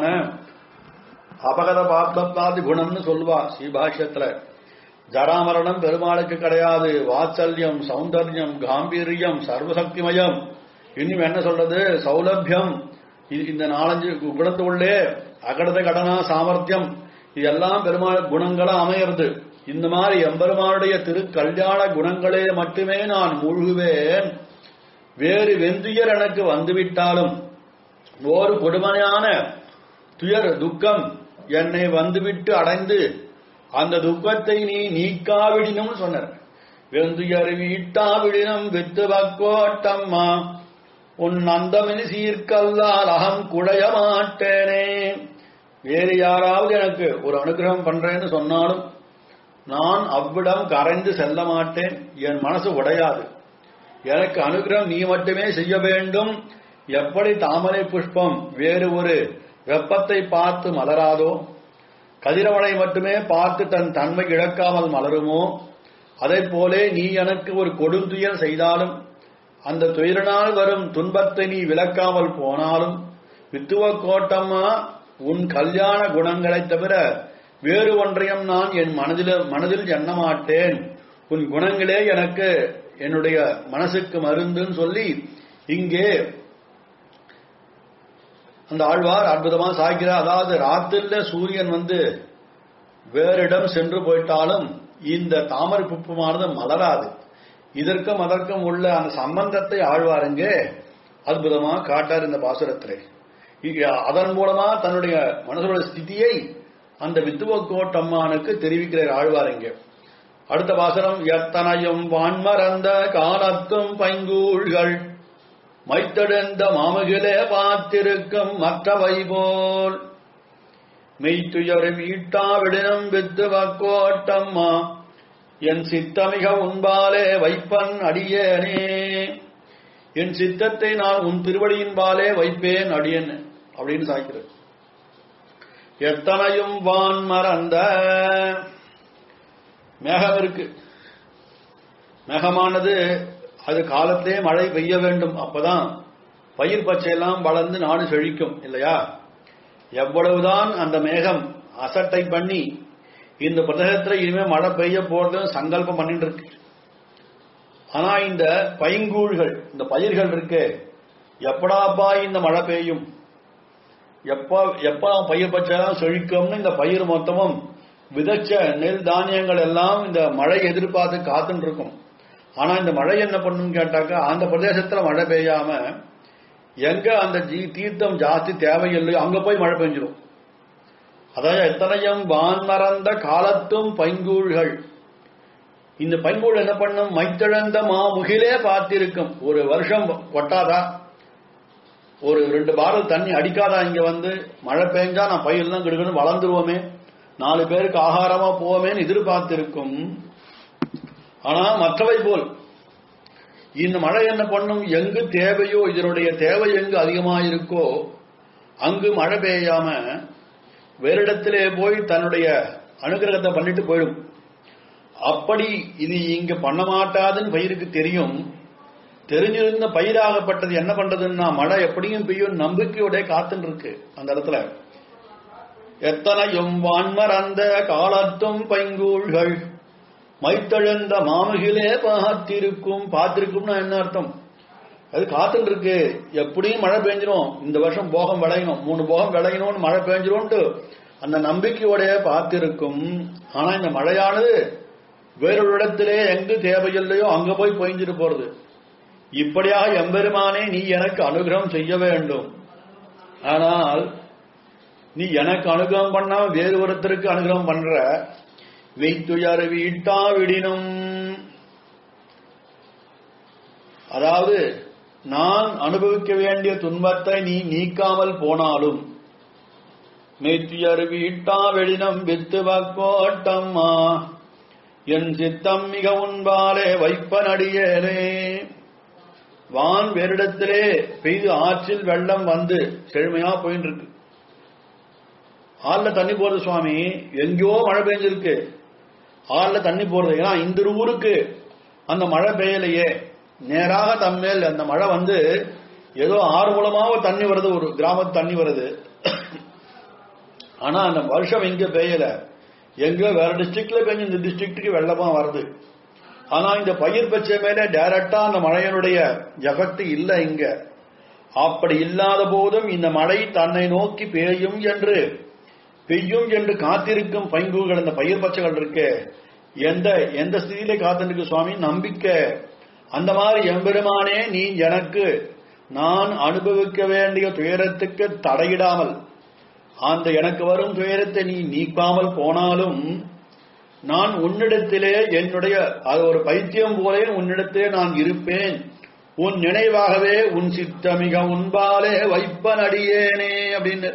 Speaker 1: அபகத பாத்மபாதி குணம்னு சொல்லுவா ஸ்ரீபாஷ்யத்துல ஜராமரணம் பெருமாளுக்கு கிடையாது வாத்சல்யம் சௌந்தர்யம் காம்பீரியம் சர்வசக்திமயம் இன்னும் என்ன சொல்றது சௌலபியம் இது- இந்த நாலஞ்சு குணத்துக்குள்ளே அகடத கடனா சாமர்த்தியம் இதெல்லாம் பெருமாள் குணங்களா அமையிறது இந்த மாதிரி எம்பெருமானுடைய திருக்கல்யாண குணங்களே மட்டுமே நான் மூழ்குவேன் வேறு வெந்துயர் எனக்கு வந்துவிட்டாலும் ஒரு கொடுமையான துயர் துக்கம் என்னை வந்துவிட்டு அடைந்து அந்த துக்கத்தை நீ நீக்காவிடினும் சொன்னார் வெந்துயர் வீட்டாவிடினும் வித்து வக்கோட்டம்மா உன் அந்தமின் சீர்கல்லால் அகம் குழைய மாட்டேனே வேறு யாராவது எனக்கு ஒரு அனுகிரகம் பண்றேன்னு சொன்னாலும் நான் அவ்விடம் கரைந்து செல்ல மாட்டேன் என் மனசு உடையாது எனக்கு அனுகிரகம் நீ மட்டுமே செய்ய வேண்டும் எப்படி தாமரை புஷ்பம் வேறு ஒரு வெப்பத்தை பார்த்து மலராதோ கதிரவனை மட்டுமே பார்த்து தன் தன்மை இழக்காமல் மலருமோ அதைப் போலே நீ எனக்கு ஒரு கொடுந்துயர் செய்தாலும் அந்த துயரினால் வரும் துன்பத்தை நீ விலக்காமல் போனாலும் வித்துவ கோட்டம்மா உன் கல்யாண குணங்களைத் தவிர வேறு ஒன்றையும் நான் என் மனதில் மனதில் எண்ண மாட்டேன் உன் குணங்களே எனக்கு என்னுடைய மனசுக்கு மருந்துன்னு சொல்லி இங்கே அந்த ஆழ்வார் அற்புதமா சாய்க்கிறார் அதாவது ராத்திரில சூரியன் வந்து வேறிடம் சென்று போயிட்டாலும் இந்த தாமரை புப்புமானது மலராது இதற்கும் அதற்கும் உள்ள அந்த சம்பந்தத்தை ஆழ்வாருங்க அற்புதமா காட்டார் இந்த பாசுரத்திலே இங்க அதன் மூலமா தன்னுடைய மனசோட ஸ்திதியை அந்த வித்துவக்கோட்டம்மானுக்கு தெரிவிக்கிறார் ஆழ்வாருங்க அடுத்த பாசுரம் எத்தனையும் வான்மறந்த காலத்தும் பைங்கூழ்கள் மைத்தெடுந்த மாமகிலே பார்த்திருக்கும் மற்றவை போல் மெய்த்துயர் மீட்டாவிடனும் வித்து வக்கோட்டம்மா என் சித்தமிக உன்பாலே வைப்பன் அடியேனே என் சித்தத்தை நான் உன் திருவடியின்பாலே வைப்பேன் அடியன் அப்படின்னு சாய்க்கிறது எத்தனையும் வான் மறந்த மேகம் இருக்கு மேகமானது அது காலத்திலே மழை பெய்ய வேண்டும் அப்பதான் பயிர் பச்சையெல்லாம் வளர்ந்து நாடு செழிக்கும் இல்லையா எவ்வளவுதான் அந்த மேகம் அசட்டை பண்ணி இந்த பிரதேசத்துல இனிமே மழை பெய்ய போறது சங்கல்பம் பண்ணிட்டு இருக்கு ஆனா இந்த பைங்கூழ்கள் இந்த பயிர்கள் இருக்கு எப்படாப்பா இந்த மழை பெய்யும் எப்ப எப்ப பயிர் பச்சைலாம் செழிக்கும்னு இந்த பயிர் மொத்தமும் விதைச்ச நெல் தானியங்கள் எல்லாம் இந்த மழை எதிர்பார்த்து காத்துட்டு இருக்கும் ஆனா இந்த மழை என்ன பண்ணுன்னு கேட்டாக்கா அந்த பிரதேசத்துல மழை பெய்யாம எங்க அந்த ஜீ- தீர்த்தம் ஜாஸ்தி தேவையில்லையோ அங்க போய் மழை பெஞ்சிரும் அதாவது எத்தனையும் வான் மறந்த காலத்தும் பைங்கூழ்கள் இந்த பைங்கூழ் என்ன பண்ணும் மைத்தழந்த மாமுகிலே பார்த்திருக்கும் ஒரு வருஷம் கொட்டாதா ஒரு ரெண்டு பாரல் தண்ணி அடிக்காதா இங்க வந்து மழை பெஞ்சா நான் பயிரெல்லாம் கிடுக்கணும் வளர்ந்துருவோமே நாலு பேருக்கு ஆகாரமா போவோமேன்னு எதிர்பார்த்திருக்கும் ஆனா மற்றவை போல் இந்த மழை என்ன பண்ணும் எங்கு தேவையோ இதனுடைய தேவை எங்கு அதிகமா இருக்கோ அங்கு மழை பெய்யாம வேறிடத்திலே போய் தன்னுடைய அனுகிரகத்தை பண்ணிட்டு போயிடும் அப்படி இது இங்க பண்ண மாட்டாதுன்னு பயிருக்கு தெரியும் தெரிஞ்சிருந்த பயிராகப்பட்டது என்ன பண்றதுன்னா மழை எப்படியும் பெய்யும் நம்பிக்கையோட காத்துன்னு இருக்கு அந்த இடத்துல எத்தனையும் வான்மறந்த காலத்தும் பைங்கூழ்கள் மைத்தழுந்த மாமகிலே பார்த்திருக்கும் பார்த்திருக்கும்னா என்ன அர்த்தம் அது காத்துட்டு இருக்கு எப்படியும் மழை பெஞ்சிரும் இந்த வருஷம் போகம் விளையணும் மூணு போகம் விளையணும்னு மழை பெஞ்சிரும்ட்டு அந்த நம்பிக்கையோட பார்த்திருக்கும் ஆனா இந்த மழையானது வேறொரு இடத்திலே எங்கு தேவையில்லையோ அங்க போய் பொய்ஞ்சிட்டு போறது இப்படியாக எம்பெருமானே நீ எனக்கு அனுகிரகம் செய்ய வேண்டும் ஆனால் நீ எனக்கு அனுகிரகம் பண்ணா வேறு ஒருத்தருக்கு அனுகிரகம் பண்ற வைத்துயர் வீட்டா விடினும் அதாவது நான் அனுபவிக்க வேண்டிய துன்பத்தை நீ நீக்காமல் போனாலும் மெய்த்தியர் வீட்டா வெடினம் வித்து வக்கோட்டம்மா என் சித்தம் மிக உன்பாலே வைப்பனடியேனே வான் வேறிடத்திலே பெய்து ஆற்றில் வெள்ளம் வந்து செழுமையா போயின்னு இருக்கு ஆள்ல தண்ணி போறது சுவாமி எங்கேயோ மழை பெஞ்சிருக்கு ஆள்ல தண்ணி போறது ஏன்னா இந்த ஊருக்கு அந்த மழை பெய்யலையே நேராக தம்மேல் அந்த மழை வந்து ஏதோ ஆறு மூலமாக தண்ணி வருது ஒரு கிராமத்து தண்ணி வருது ஆனா அந்த வருஷம் எங்க பெய்யல எங்க வேற டிஸ்ட்ரிக்ட்ல பெஞ்சு இந்த டிஸ்ட்ரிக்ட்டுக்கு வெள்ளமா வருது ஆனா இந்த பயிர் பச்சை மேல டைரக்டா அந்த மழையினுடைய எஃபெக்ட் இல்ல இங்க அப்படி இல்லாத போதும் இந்த மழை தன்னை நோக்கி பெய்யும் என்று பெய்யும் என்று காத்திருக்கும் பைங்கூர்கள் அந்த பயிர் பச்சைகள் இருக்கு எந்த எந்த ஸ்திதியில காத்திருக்கு சுவாமி நம்பிக்கை அந்த மாதிரி எம்பெருமானே நீ எனக்கு நான் அனுபவிக்க வேண்டிய துயரத்துக்கு தடையிடாமல் அந்த எனக்கு வரும் துயரத்தை நீ நீக்காமல் போனாலும் நான் உன்னிடத்திலே என்னுடைய அது ஒரு பைத்தியம் போலே உன்னிடத்திலே நான் இருப்பேன் உன் நினைவாகவே உன் சித்தமிக உன்பாலே வைப்பன் அடியேனே அப்படின்னு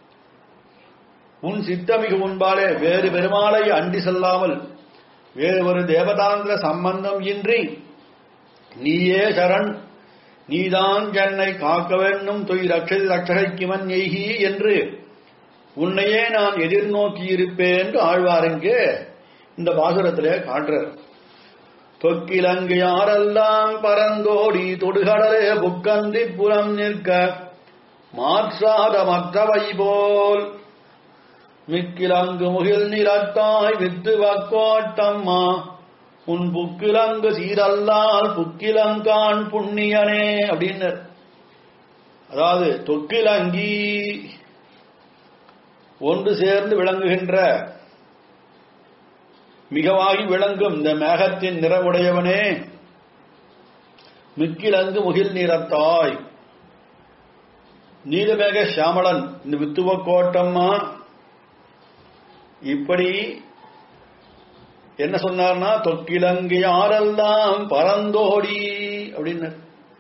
Speaker 1: உன் சித்தமிக உன்பாலே வேறு பெருமாளை அண்டி செல்லாமல் வேறு ஒரு தேவதாந்திர சம்பந்தம் இன்றி நீயே சரண் நீதான் என்னை காக்க வேண்டும் தொய் ரட்சதி ரட்சகைக்கிமன் எய்கி என்று உன்னையே நான் எதிர்நோக்கி இருப்பேன் என்று ஆழ்வாருங்க இந்த பாசுரத்திலே காட்டுறார் தொக்கிலங்கு யாரெல்லாம் பரந்தோடி தொடுகடலே புக்கந்தி புறம் நிற்க மாற்றாத மற்றவை போல் மிக்கிலங்கு முகில் நிலத்தாய் வித்து வக்கோட்டம்மா உன் புக்கிலங்கு சீரல்லால் புக்கிலங்கான் புண்ணியனே அப்படின்னு அதாவது தொக்கிலங்கி ஒன்று சேர்ந்து விளங்குகின்ற மிகவாகி விளங்கும் இந்த மேகத்தின் நிறமுடையவனே மிக்கிலங்கு முகில் நிறத்தாய் நீலமேக சாமளன் இந்த வித்துவ கோட்டம்மா இப்படி என்ன சொன்னார்னா தொக்கிலங்கு யாரெல்லாம் பறந்தோடி அப்படின்னு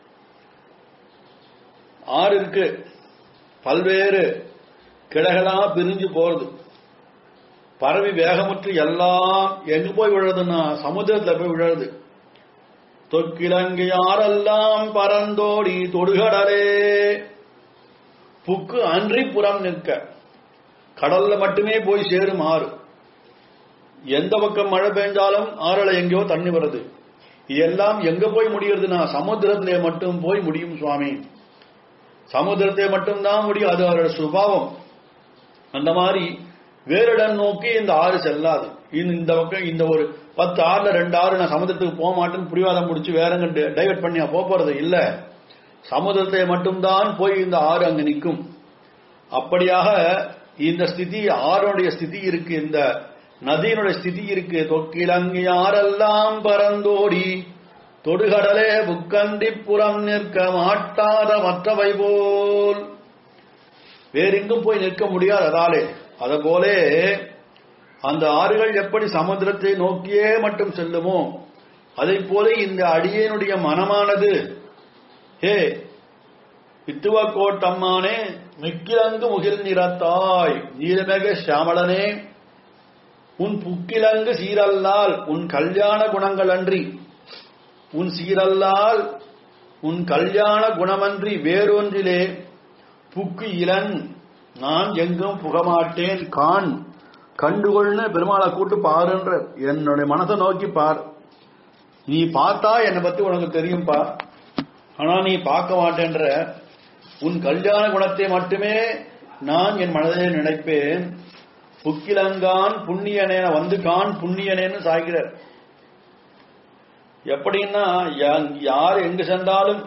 Speaker 1: ஆறு இருக்கு பல்வேறு கிளைகளா பிரிஞ்சு போறது பரவி வேகமுற்று எல்லாம் எங்க போய் விழுதுன்னா சமுத்திரத்துல போய் விழுது தொக்கிலங்கு யாரெல்லாம் பறந்தோடி தொடுகடலே புக்கு அன்றி புறம் நிற்க கடல்ல மட்டுமே போய் சேரும் ஆறு எந்த பக்கம் மழை பெஞ்சாலும் ஆறுல எங்கேயோ தண்ணி வருது இதெல்லாம் எங்க போய் முடியறதுன்னா சமுத்திரத்திலே மட்டும் போய் முடியும் சுவாமி சமுத்திரத்தை மட்டும்தான் முடியும் அது அவரோட சுபாவம் அந்த மாதிரி வேறிடம் நோக்கி இந்த ஆறு செல்லாது இந்த பக்கம் இந்த ஒரு பத்து ஆறுல ரெண்டு ஆறு நான் சமுத்திரத்துக்கு போக மாட்டேன்னு புரிவாதம் முடிச்சு வேற எங்க டைவர்ட் பண்ணி போக போறது இல்ல சமுதிரத்தை மட்டும்தான் போய் இந்த ஆறு அங்கு நிற்கும் அப்படியாக இந்த ஸ்திதி ஆறுடைய ஸ்திதி இருக்கு இந்த நதியினுடைய ஸ்திதி இருக்கு தொக்கிலங்கு யாரெல்லாம் பறந்தோடி தொடுகடலே புக்கந்தி புறம் நிற்க மாட்டாத மற்றவை போல் வேறெங்கும் போய் நிற்க முடியாது அதாலே அதுபோலே அந்த ஆறுகள் எப்படி சமுத்திரத்தை நோக்கியே மட்டும் செல்லுமோ அதை போல இந்த அடியனுடைய மனமானது ஹே வித்துவக்கோட்டம்மானே மிக்கிலங்கு முகிர்நிறத்தாய் நீலமேக சியாமளனே உன் புக்கிலங்கு சீரல்லால் உன் கல்யாண குணங்கள் அன்றி உன் சீரல்லால் உன் கல்யாண குணமன்றி வேறொன்றிலே புக்கு இளன் நான் எங்கும் புகமாட்டேன் கான் கண்டுகொள்னு பெருமாளை கூட்டு பாருன்ற என்னுடைய மனசை நோக்கி பார் நீ பார்த்தா என்னை பத்தி உனக்கு தெரியும்பா ஆனா நீ பார்க்க மாட்டேன்ற உன் கல்யாண குணத்தை மட்டுமே நான் என் மனதிலே நினைப்பேன் புக்கிலங்கான் புண்ணியனேன வந்து கான் புண்ணியனேன்னு சாய்கிறார் எப்படின்னா யா- யார் எங்கு சென்றாலும்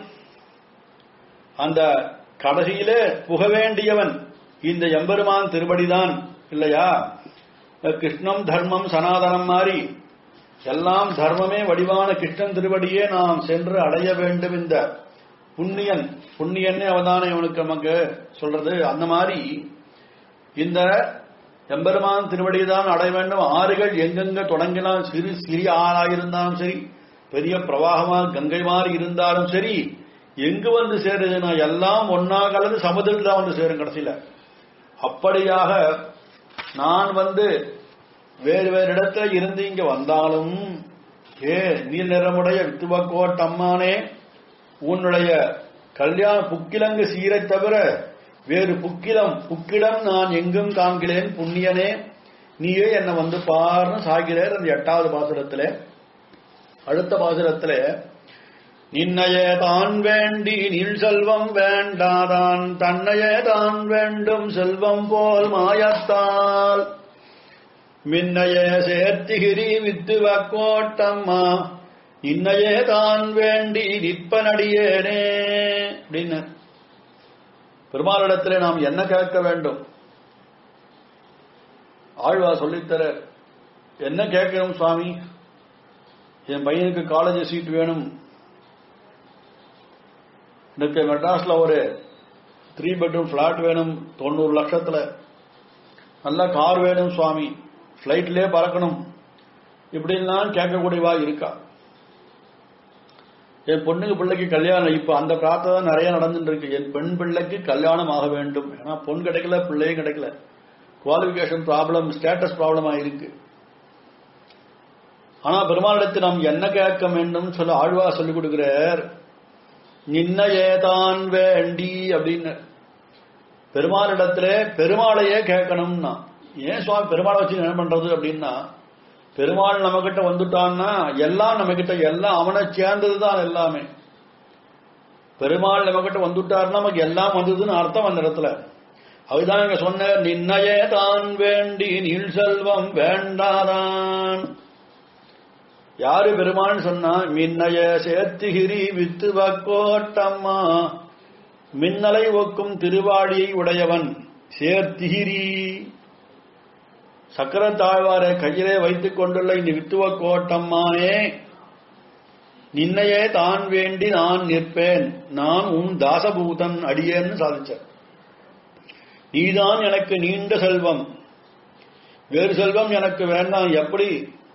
Speaker 1: அந்த கடைசியிலே புக வேண்டியவன் இந்த எம்பெருமான் திருவடிதான் இல்லையா கிருஷ்ணம் தர்மம் சனாதனம் மாதிரி எல்லாம் தர்மமே வடிவான கிருஷ்ணன் திருவடியே நாம் சென்று அடைய வேண்டும் இந்த புண்ணியன் புண்ணியன்னு அவதானே இவனுக்கு நமக்கு சொல்றது அந்த மாதிரி இந்த எம்பெருமான் திருவடியை தான் அடைய வேண்டும் ஆறுகள் எங்கெங்க தொடங்கினால் சிறு சிறிய ஆறாயிருந்தாலும் சரி பெரிய பிரவாகமா கங்கை மாதிரி இருந்தாலும் சரி எங்கு வந்து சேருதுன்னா எல்லாம் ஒன்னா கலந்து சமுதிரத்தில் தான் வந்து சேரும் கடைசியில அப்படியாக நான் வந்து வேறு வேறு இடத்துல இருந்து இங்க வந்தாலும் ஏ நீர் நிறமுடைய வித்துவக்கோட் அம்மானே உன்னுடைய கல்யாண புக்கிலங்கு சீரை தவிர வேறு புக்கிலம் புக்கிடம் நான் எங்கும் காண்கிறேன் புண்ணியனே நீயே என்னை வந்து பாருன்னு சாகிறார் அந்த எட்டாவது பாசுரத்திலே அடுத்த பாசுரத்திலே நின்னையே தான் வேண்டி நீள் செல்வம் வேண்டாதான் தன்னையே தான் வேண்டும் செல்வம் போல் மாயத்தால் மின்னையே சேர்த்திகிரி வித்துவ கோட்டம்மா இன்னையே தான் வேண்டி நிற்பனடியேனே அப்படின்னு பெருமாளிடத்திலே நாம் என்ன கேட்க வேண்டும் ஆழ்வா சொல்லித்தர என்ன கேட்கிறோம் சுவாமி என் பையனுக்கு காலேஜ் சீட் வேணும் எனக்கு மெட்ராஸ்ல ஒரு த்ரீ பெட்ரூம் பிளாட் வேணும் தொண்ணூறு லட்சத்துல நல்ல கார் வேணும் சுவாமி பிளைட்லயே பறக்கணும் இப்படிலாம் கேட்கக்கூடியவா இருக்கா என் பொண்ணுக்கு பிள்ளைக்கு கல்யாணம் இப்ப அந்த பிரார்த்தனை தான் நிறைய நடந்துட்டு இருக்கு என் பெண் பிள்ளைக்கு கல்யாணம் ஆக வேண்டும் ஏன்னா பொன் கிடைக்கல பிள்ளையும் கிடைக்கல குவாலிபிகேஷன் ப்ராப்ளம் ஸ்டேட்டஸ் ப்ராப்ளமா இருக்கு ஆனா பெருமாளிடத்தில் நாம் என்ன கேட்க வேண்டும் சொல்ல ஆழ்வா சொல்லிக் கொடுக்கிறார் நின்னையே தான் வேண்டி அப்படின்னு பெருமாளிடத்துல பெருமாளையே கேட்கணும்னா ஏன் சுவாமி பெருமாளை வச்சு என்ன பண்றது அப்படின்னா பெருமாள் நம்ம கிட்ட வந்துட்டான்னா எல்லாம் நம்ம கிட்ட எல்லாம் அவனை சேர்ந்ததுதான் எல்லாமே பெருமாள் நம்ம கிட்ட வந்துட்டாருன்னா நமக்கு எல்லாம் வந்ததுன்னு அர்த்தம் அந்த இடத்துல அதுதான் இங்க சொன்ன நின்னையே தான் வேண்டி நீள் செல்வம் வேண்டாதான் யாரு பெருமாள்னு சொன்னா மின்னைய சேர்த்துகிரி வித்து வக்கோட்டம்மா மின்னலை ஒக்கும் திருவாடியை உடையவன் சேர்த்திகிரி சக்கர தாழ்வாரை கையிலே வைத்துக் கொண்டுள்ள இந்த வித்துவ கோட்டம்மானே நின்னையே தான் வேண்டி நான் நிற்பேன் நான் உன் தாசபூதன் அடியேன்னு சாதிச்சார் நீதான் எனக்கு நீண்ட செல்வம் வேறு செல்வம் எனக்கு வேண்டாம் எப்படி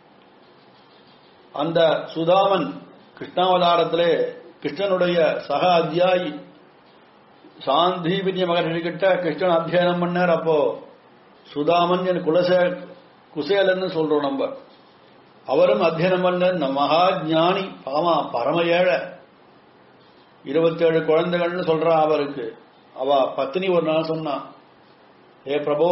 Speaker 1: அந்த சுதாமன் கிருஷ்ணாவதாரத்திலே கிருஷ்ணனுடைய சக அத்தியாயி சாந்தீபினிய மகர்கிட்ட கிருஷ்ணன் அத்தியனம் பண்ணார் அப்போ சுதாமன் என் குலசே குசேலன்னு சொல்றோம் நம்ம அவரும் அத்தியனம் பண்ண இந்த மகா ஞானி ஆமா பரம ஏழை இருபத்தேழு குழந்தைகள்னு சொல்றா அவருக்கு அவ பத்தினி ஒரு நாள் சொன்னா ஏ பிரபோ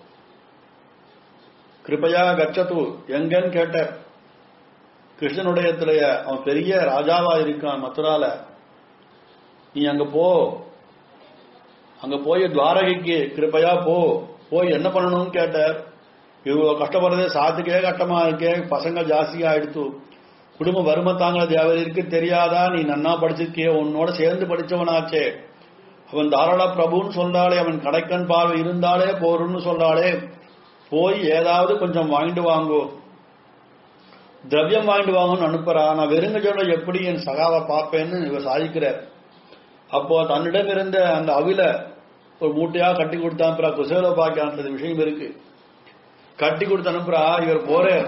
Speaker 1: கிருபையா கச்சது எங்கன்னு கேட்டார் கிருஷ்ணனுடையத்திலேய அவன் பெரிய ராஜாவா இருக்கான் மதுரால நீ அங்க போ அங்க போய் துவாரகைக்கு கிருப்பையா போ போய் என்ன பண்ணணும்னு கேட்டார் இவ்வளவு கஷ்டப்படுறதே சாத்துக்கே கஷ்டமா இருக்கே பசங்க ஜாஸ்தியா எடுத்து குடும்ப வறுமை தாங்கள தேவை இருக்கு தெரியாதா நீ நன்னா படிச்சிருக்கிய உன்னோட சேர்ந்து படிச்சவனாச்சே அவன் தாராள பிரபுன்னு சொல்றாளே அவன் கடைக்கன் பார்வை இருந்தாலே போருன்னு சொல்றாளே போய் ஏதாவது கொஞ்சம் வாங்கிட்டு வாங்கோ திரவியம் வாங்கிட்டு வாங்கன்னு அனுப்புறா நான் வெறுங்க சொல்ல எப்படி என் சகாவை பார்ப்பேன்னு இவர் சாதிக்கிறார் அப்போ தன்னிடம் இருந்த அந்த அவில ஒரு மூட்டையா கட்டி கொடுத்து அனுப்புறா குசேல பாக்கியான்ற விஷயம் இருக்கு கட்டி கொடுத்து அனுப்புறா இவர் போறார்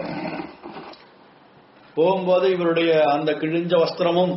Speaker 1: போகும்போது இவருடைய அந்த கிழிஞ்ச வஸ்திரமும்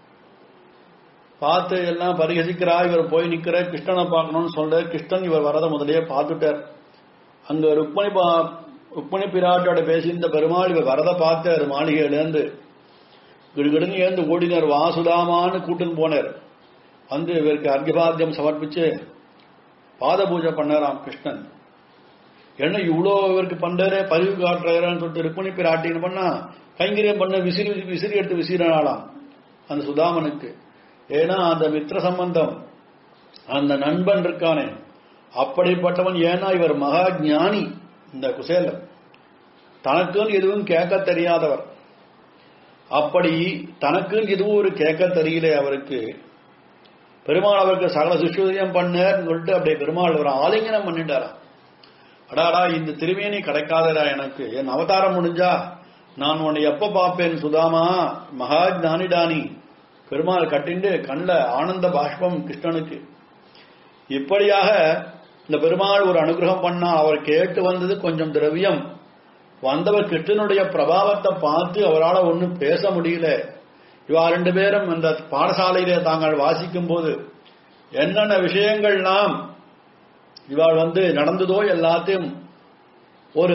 Speaker 1: பார்த்து எல்லாம் பரிகசிக்கிறா இவர் போய் நிக்கிற கிருஷ்ணனை பார்க்கணும்னு சொல்ற கிருஷ்ணன் இவர் வரத முதலியே பார்த்துட்டார் அங்க ருக்மணி பா ருக்மணி பிராட்டோட பேசியிருந்த பெருமாள் இவர் வரத பார்த்தார் மாளிகையிலேருந்து கிடுகிடுன்னு ஏந்து ஓடினார் வாசுதாமான்னு கூட்டுன்னு போனார் வந்து இவருக்கு அர்க்கபாத்தியம் சமர்ப்பிச்சு பாத பூஜை பண்ணாராம் கிருஷ்ணன் என்ன இவ்வளோ இவருக்கு பண்றாரே பதிவு காட்டுறாருன்னு சொல்லிட்டு ருக்மணி பிராட்டின்னு பண்ணா கைங்கரியம் பண்ண விசிறி விசிறி எடுத்து விசிறினாலாம் அந்த சுதாமனுக்கு ஏன்னா அந்த மித்திர சம்பந்தம் அந்த நண்பன் இருக்கானே அப்படிப்பட்டவன் ஏன்னா இவர் மகா ஞானி இந்த குசேலன் தனக்குன்னு எதுவும் கேட்க தெரியாதவர் அப்படி தனக்குன்னு எதுவும் ஒரு கேட்க தெரியல அவருக்கு பெருமாள் அவருக்கு சகல சுஷ்யோதயம் பண்ணார்னு சொல்லிட்டு அப்படியே பெருமாள் ஒரு ஆலிங்கனம் பண்ணிட்டாராம் அடாடா இந்த திருமேனி கிடைக்காதடா எனக்கு என் அவதாரம் முடிஞ்சா நான் உன்னை எப்ப பார்ப்பேன் சுதாமா மகா ஞானிடானி பெருமாள் கட்டிண்டு கண்ணில் ஆனந்த பாஷ்பம் கிருஷ்ணனுக்கு இப்படியாக இந்த பெருமாள் ஒரு அனுகிரகம் பண்ணா அவர் கேட்டு வந்தது கொஞ்சம் திரவியம் வந்தவர் கிருஷ்ணனுடைய பிரபாவத்தை பார்த்து அவரால் ஒன்றும் பேச முடியல இவா ரெண்டு பேரும் இந்த பாடசாலையிலே தாங்கள் வாசிக்கும் போது என்னென்ன விஷயங்கள்லாம் இவாள் வந்து நடந்ததோ எல்லாத்தையும் ஒரு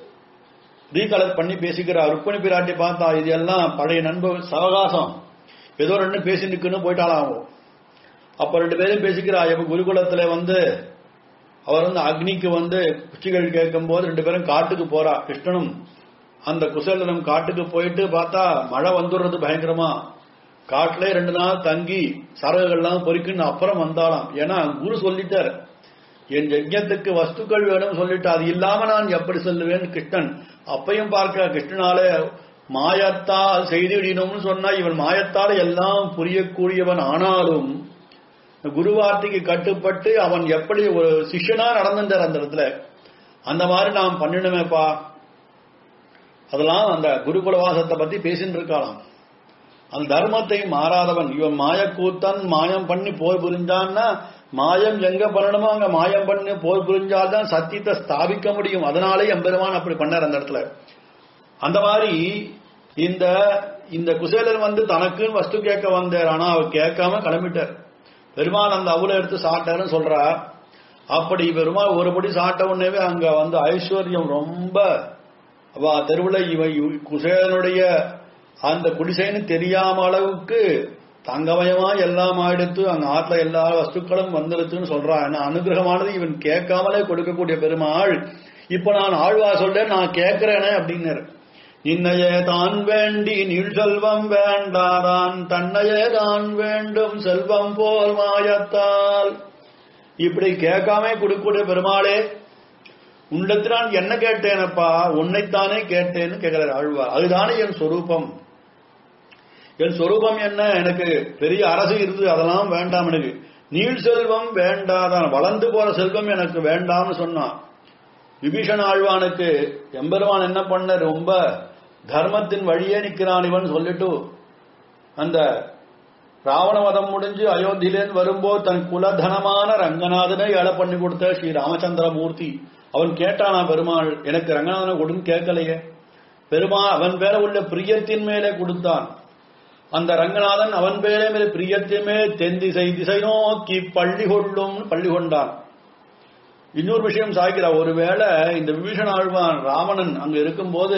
Speaker 1: ரீகலர் பண்ணி பேசிக்கிறார் ருக்மணி பிராட்டி பார்த்தா இது எல்லாம் பழைய நண்ப சவகாசம் ஏதோ ரெண்டு பேசி நிற்குன்னு போயிட்டாலாம் அப்ப ரெண்டு பேரும் பேசிக்கிறா எப்ப குருகுலத்துல வந்து அவர் வந்து அக்னிக்கு வந்து குச்சிகள் கேட்கும் போது ரெண்டு பேரும் காட்டுக்கு போறா கிருஷ்ணனும் அந்த குசேலனும் காட்டுக்கு போயிட்டு பார்த்தா மழை வந்துடுறது பயங்கரமா காட்டுல ரெண்டு நாள் தங்கி சரகுகள்லாம் பொறிக்குன்னு அப்புறம் வந்தாலாம் ஏன்னா குரு சொல்லிட்டார் என் யஜ்யத்துக்கு வஸ்துக்கள் வேணும் சொல்லிட்டு அது இல்லாம நான் எப்படி சொல்லுவேன் கிருஷ்ணன் அப்பையும் பார்க்க கிருஷ்ணனாலே மாயத்தால் செய்திடணும்னு சொன்னா இவன் மாயத்தால் எல்லாம் புரியக்கூடியவன் ஆனாலும் குரு வார்த்தைக்கு கட்டுப்பட்டு அவன் எப்படி ஒரு சிஷ்யனா நடந்துட்டார் அந்த இடத்துல அந்த மாதிரி நாம் பண்ணிடுமேப்பா அதெல்லாம் அந்த குருகுலவாசத்தை பத்தி பேசிட்டு இருக்கலாம் அந்த தர்மத்தை மாறாதவன் இவன் மாயக்கூத்தன் மாயம் பண்ணி போர் புரிஞ்சான்னா மாயம் எங்க பண்ணணுமோ அங்க மாயம் பண்ணி போர் புரிஞ்சால்தான் சத்தியத்தை ஸ்தாபிக்க முடியும் அதனாலே எம்பெருமான் அப்படி பண்ணார் அந்த இடத்துல அந்த மாதிரி இந்த இந்த குசேலன் வந்து தனக்குன்னு வஸ்து கேட்க வந்தார் ஆனா அவர் கேட்காம கிளம்பிட்டார் பெருமாள் அந்த அவுல எடுத்து சாட்டாருன்னு சொல்றா அப்படி பெருமாள் ஒருபடி சாட்ட உடனேவே அங்க வந்து ஐஸ்வர்யம் ரொம்ப அவ தெருவுல இவ குசேலனுடைய அந்த குடிசைன்னு தெரியாம அளவுக்கு தங்கமயமா எல்லாம் ஆயிடுத்து அங்க ஆத்துல எல்லா வஸ்துக்களும் வந்துருச்சுன்னு சொல்றான் ஏன்னா அனுகிரகமானது இவன் கேட்காமலே கொடுக்கக்கூடிய பெருமாள் இப்ப நான் ஆழ்வா சொல்றேன் நான் கேட்கிறேனே அப்படின்னாரு நின்னையே தான் வேண்டி நீள் செல்வம் வேண்டாதான் தன்னையே தான் வேண்டும் செல்வம் போல் மாயத்தால் இப்படி கேட்காம கொடுக்கக்கூடிய பெருமாளே உன்னிடத்தில் நான் என்ன கேட்டேனப்பா உன்னைத்தானே கேட்டேன்னு கேட்கிறார் ஆழ்வார் அதுதானே என் சொரூபம் என் சொரூபம் என்ன எனக்கு பெரிய அரசு இருந்து அதெல்லாம் வேண்டாம் எனக்கு நீள் செல்வம் வேண்டாதான் வளர்ந்து போற செல்வம் எனக்கு வேண்டாம்னு சொன்னான் விபீஷண ஆழ்வானுக்கு எம்பெருமான் என்ன பண்ண ரொம்ப தர்மத்தின் வழியே நிக்கிறான் இவன் சொல்லிட்டு அந்த ராவணவதம் முடிஞ்சு அயோத்தியிலேருந்து வரும்போது தன் குலதனமான ரங்கநாதனை ஏழை பண்ணி கொடுத்த ஸ்ரீ ராமச்சந்திரமூர்த்தி அவன் கேட்டானா பெருமாள் எனக்கு ரங்கநாதனை கொடுன்னு கேட்கலையே பெருமாள் அவன் பேர உள்ள பிரியத்தின் மேலே கொடுத்தான் அந்த ரங்கநாதன் அவன் பேரே மேலே பிரியத்தின் மேல் தென் திசை திசை நோக்கி பள்ளி கொள்ளும் பள்ளி கொண்டான் இன்னொரு விஷயம் சாய்க்கிறா ஒருவேளை இந்த விபீஷண ஆழ்வான் ராவணன் அங்க இருக்கும்போது